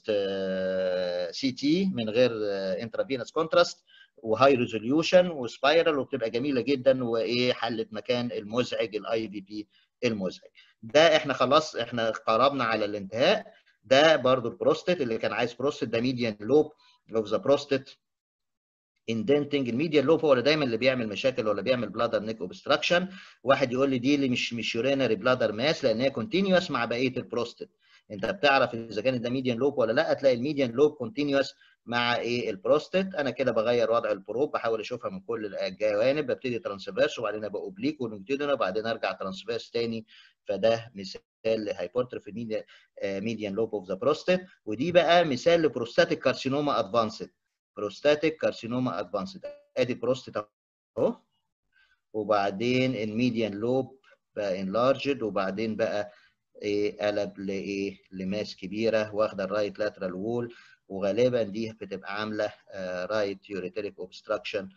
سي تي من غير انترافينوس كونتراست وهاي ريزوليوشن وسبايرال وبتبقى جميله جدا وايه حلت مكان المزعج الاي في بي المزعج ده احنا خلاص احنا قربنا على الانتهاء ده برضو البروستات اللي كان عايز بروستات ده ميديان لوب of the prostate indenting الميديان لوب هو اللي دايما اللي بيعمل مشاكل ولا بيعمل بلادر نيك اوبستراكشن واحد يقول لي دي اللي مش مش يورينري بلادر ماس لان هي كونتينيوس مع بقيه البروستات انت بتعرف اذا كان ده ميديان لوب ولا لا تلاقي الميديان لوب كونتينيوس مع ايه البروستات انا كده بغير وضع البروب بحاول اشوفها من كل الجوانب ببتدي ترانسفيرس وبعدين ابقى اوبليك ولونجيتودينال وبعدين ارجع ترانسفيرس تاني فده مثال لهايبرتروفي ميديان لوب اوف ذا بروستات ودي بقى مثال لبروستاتيك كارسينوما ادفانسد بروستاتيك كارسينوما ادفانسد ادي بروستات اهو وبعدين الميديان لوب بقى انلارجد وبعدين بقى ايه قلب لايه لماس كبيره واخده الرايت لاترال وول وغالبا دي بتبقى عامله رايت يوريتريك اوبستراكشن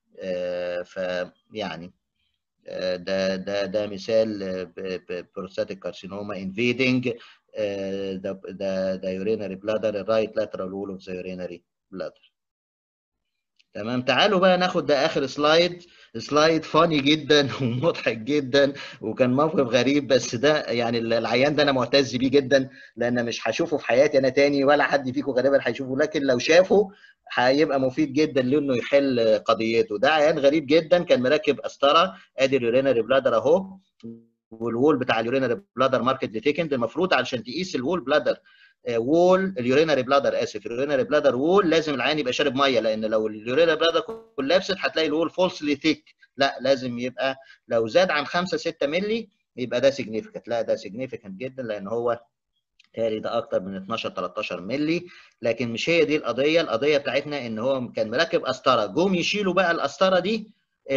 فيعني ده ده ده مثال بروستاتيك كارسينوما انفيدنج ذا ذا يورينري بلادر الرايت لاترال وول اوف ذا يورينري بلادر تمام تعالوا بقى ناخد ده اخر سلايد سلايد فاني جدا ومضحك جدا وكان موقف غريب بس ده يعني العيان ده انا معتز بيه جدا لان مش هشوفه في حياتي انا تاني ولا حد فيكم غالبا هيشوفه لكن لو شافه هيبقى مفيد جدا لانه يحل قضيته ده عيان غريب جدا كان مركب قسطره ادي اليورينري بلادر اهو والوول بتاع اليورينري بلادر ماركت ديتيكند المفروض علشان تقيس الوول بلادر وول اليورينري بلادر اسف اليورينري بلادر وول لازم العيان يبقى شارب ميه لان لو اليورينري بلادر كولابست هتلاقي الوول فولسلي ثيك لا لازم يبقى لو زاد عن 5 6 مللي يبقى ده سيجنيفيكانت لا ده سيجنيفيكانت جدا لان هو تالي ده اكتر من 12 13 مللي لكن مش هي دي القضيه القضيه بتاعتنا ان هو كان مركب قسطره جم يشيلوا بقى القسطره دي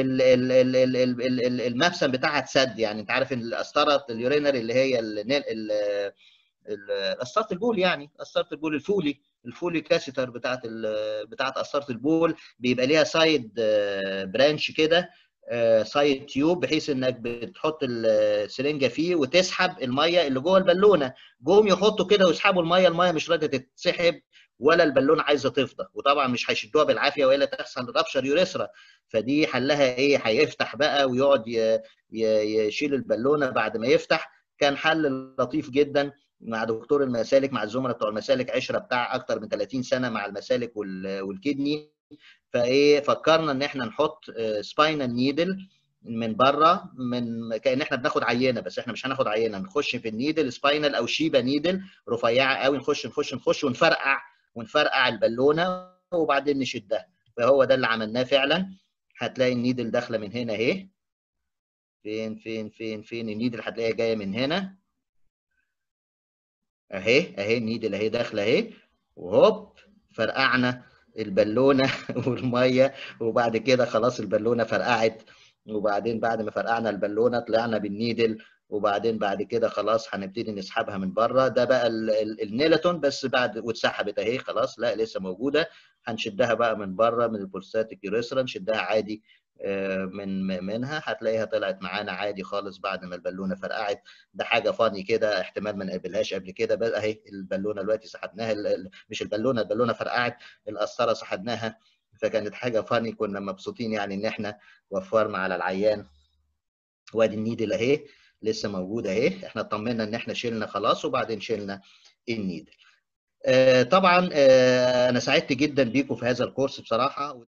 المفسم بتاعها اتسد يعني انت عارف ان القسطره اليورينري اللي هي قسطره البول يعني قسطره البول الفولي الفولي كاسيتر بتاعت بتاعت قسطره البول بيبقى ليها سايد برانش كده سايد تيوب بحيث انك بتحط السرنجه فيه وتسحب الميه اللي جوه البالونه جم يحطوا كده ويسحبوا الميه الميه مش راضيه تتسحب ولا البالونه عايزه تفضى وطبعا مش هيشدوها بالعافيه والا تحصل رابشر يوريثرا فدي حلها ايه هيفتح بقى ويقعد يشيل البالونه بعد ما يفتح كان حل لطيف جدا مع دكتور المسالك مع الزملاء بتوع المسالك عشره بتاع اكتر من 30 سنه مع المسالك والكدني فايه فكرنا ان احنا نحط سباينال نيدل من بره من كان احنا بناخد عينه بس احنا مش هناخد عينه نخش في النيدل سباينال او شيبا نيدل رفيعه قوي نخش نخش نخش ونفرقع ونفرقع البالونه وبعدين نشدها فهو ده اللي عملناه فعلا هتلاقي النيدل داخله من هنا اهي فين فين فين فين النيدل هتلاقيها جايه من هنا اهي اهي النيدل اهي داخله اهي وهوب فرقعنا البالونه والميه وبعد كده خلاص البالونه فرقعت وبعدين بعد ما فرقعنا البالونه طلعنا بالنيدل وبعدين بعد كده خلاص هنبتدي نسحبها من بره ده بقى النيلاتون بس بعد واتسحبت اهي خلاص لا لسه موجوده هنشدها بقى من بره من البولساتيك يوريثرا نشدها عادي من منها هتلاقيها طلعت معانا عادي خالص بعد ما البالونه فرقعت ده حاجه فاني كده احتمال ما نقابلهاش قبل كده بقى اهي البالونه دلوقتي سحبناها مش البالونه البالونه فرقعت القسطره سحبناها فكانت حاجه فاني كنا مبسوطين يعني ان احنا وفرنا على العيان وادي النيدل اهي لسه موجوده اهي احنا اطمنا ان احنا شلنا خلاص وبعدين شلنا النيدل آه طبعا آه انا سعدت جدا بيكم في هذا الكورس بصراحه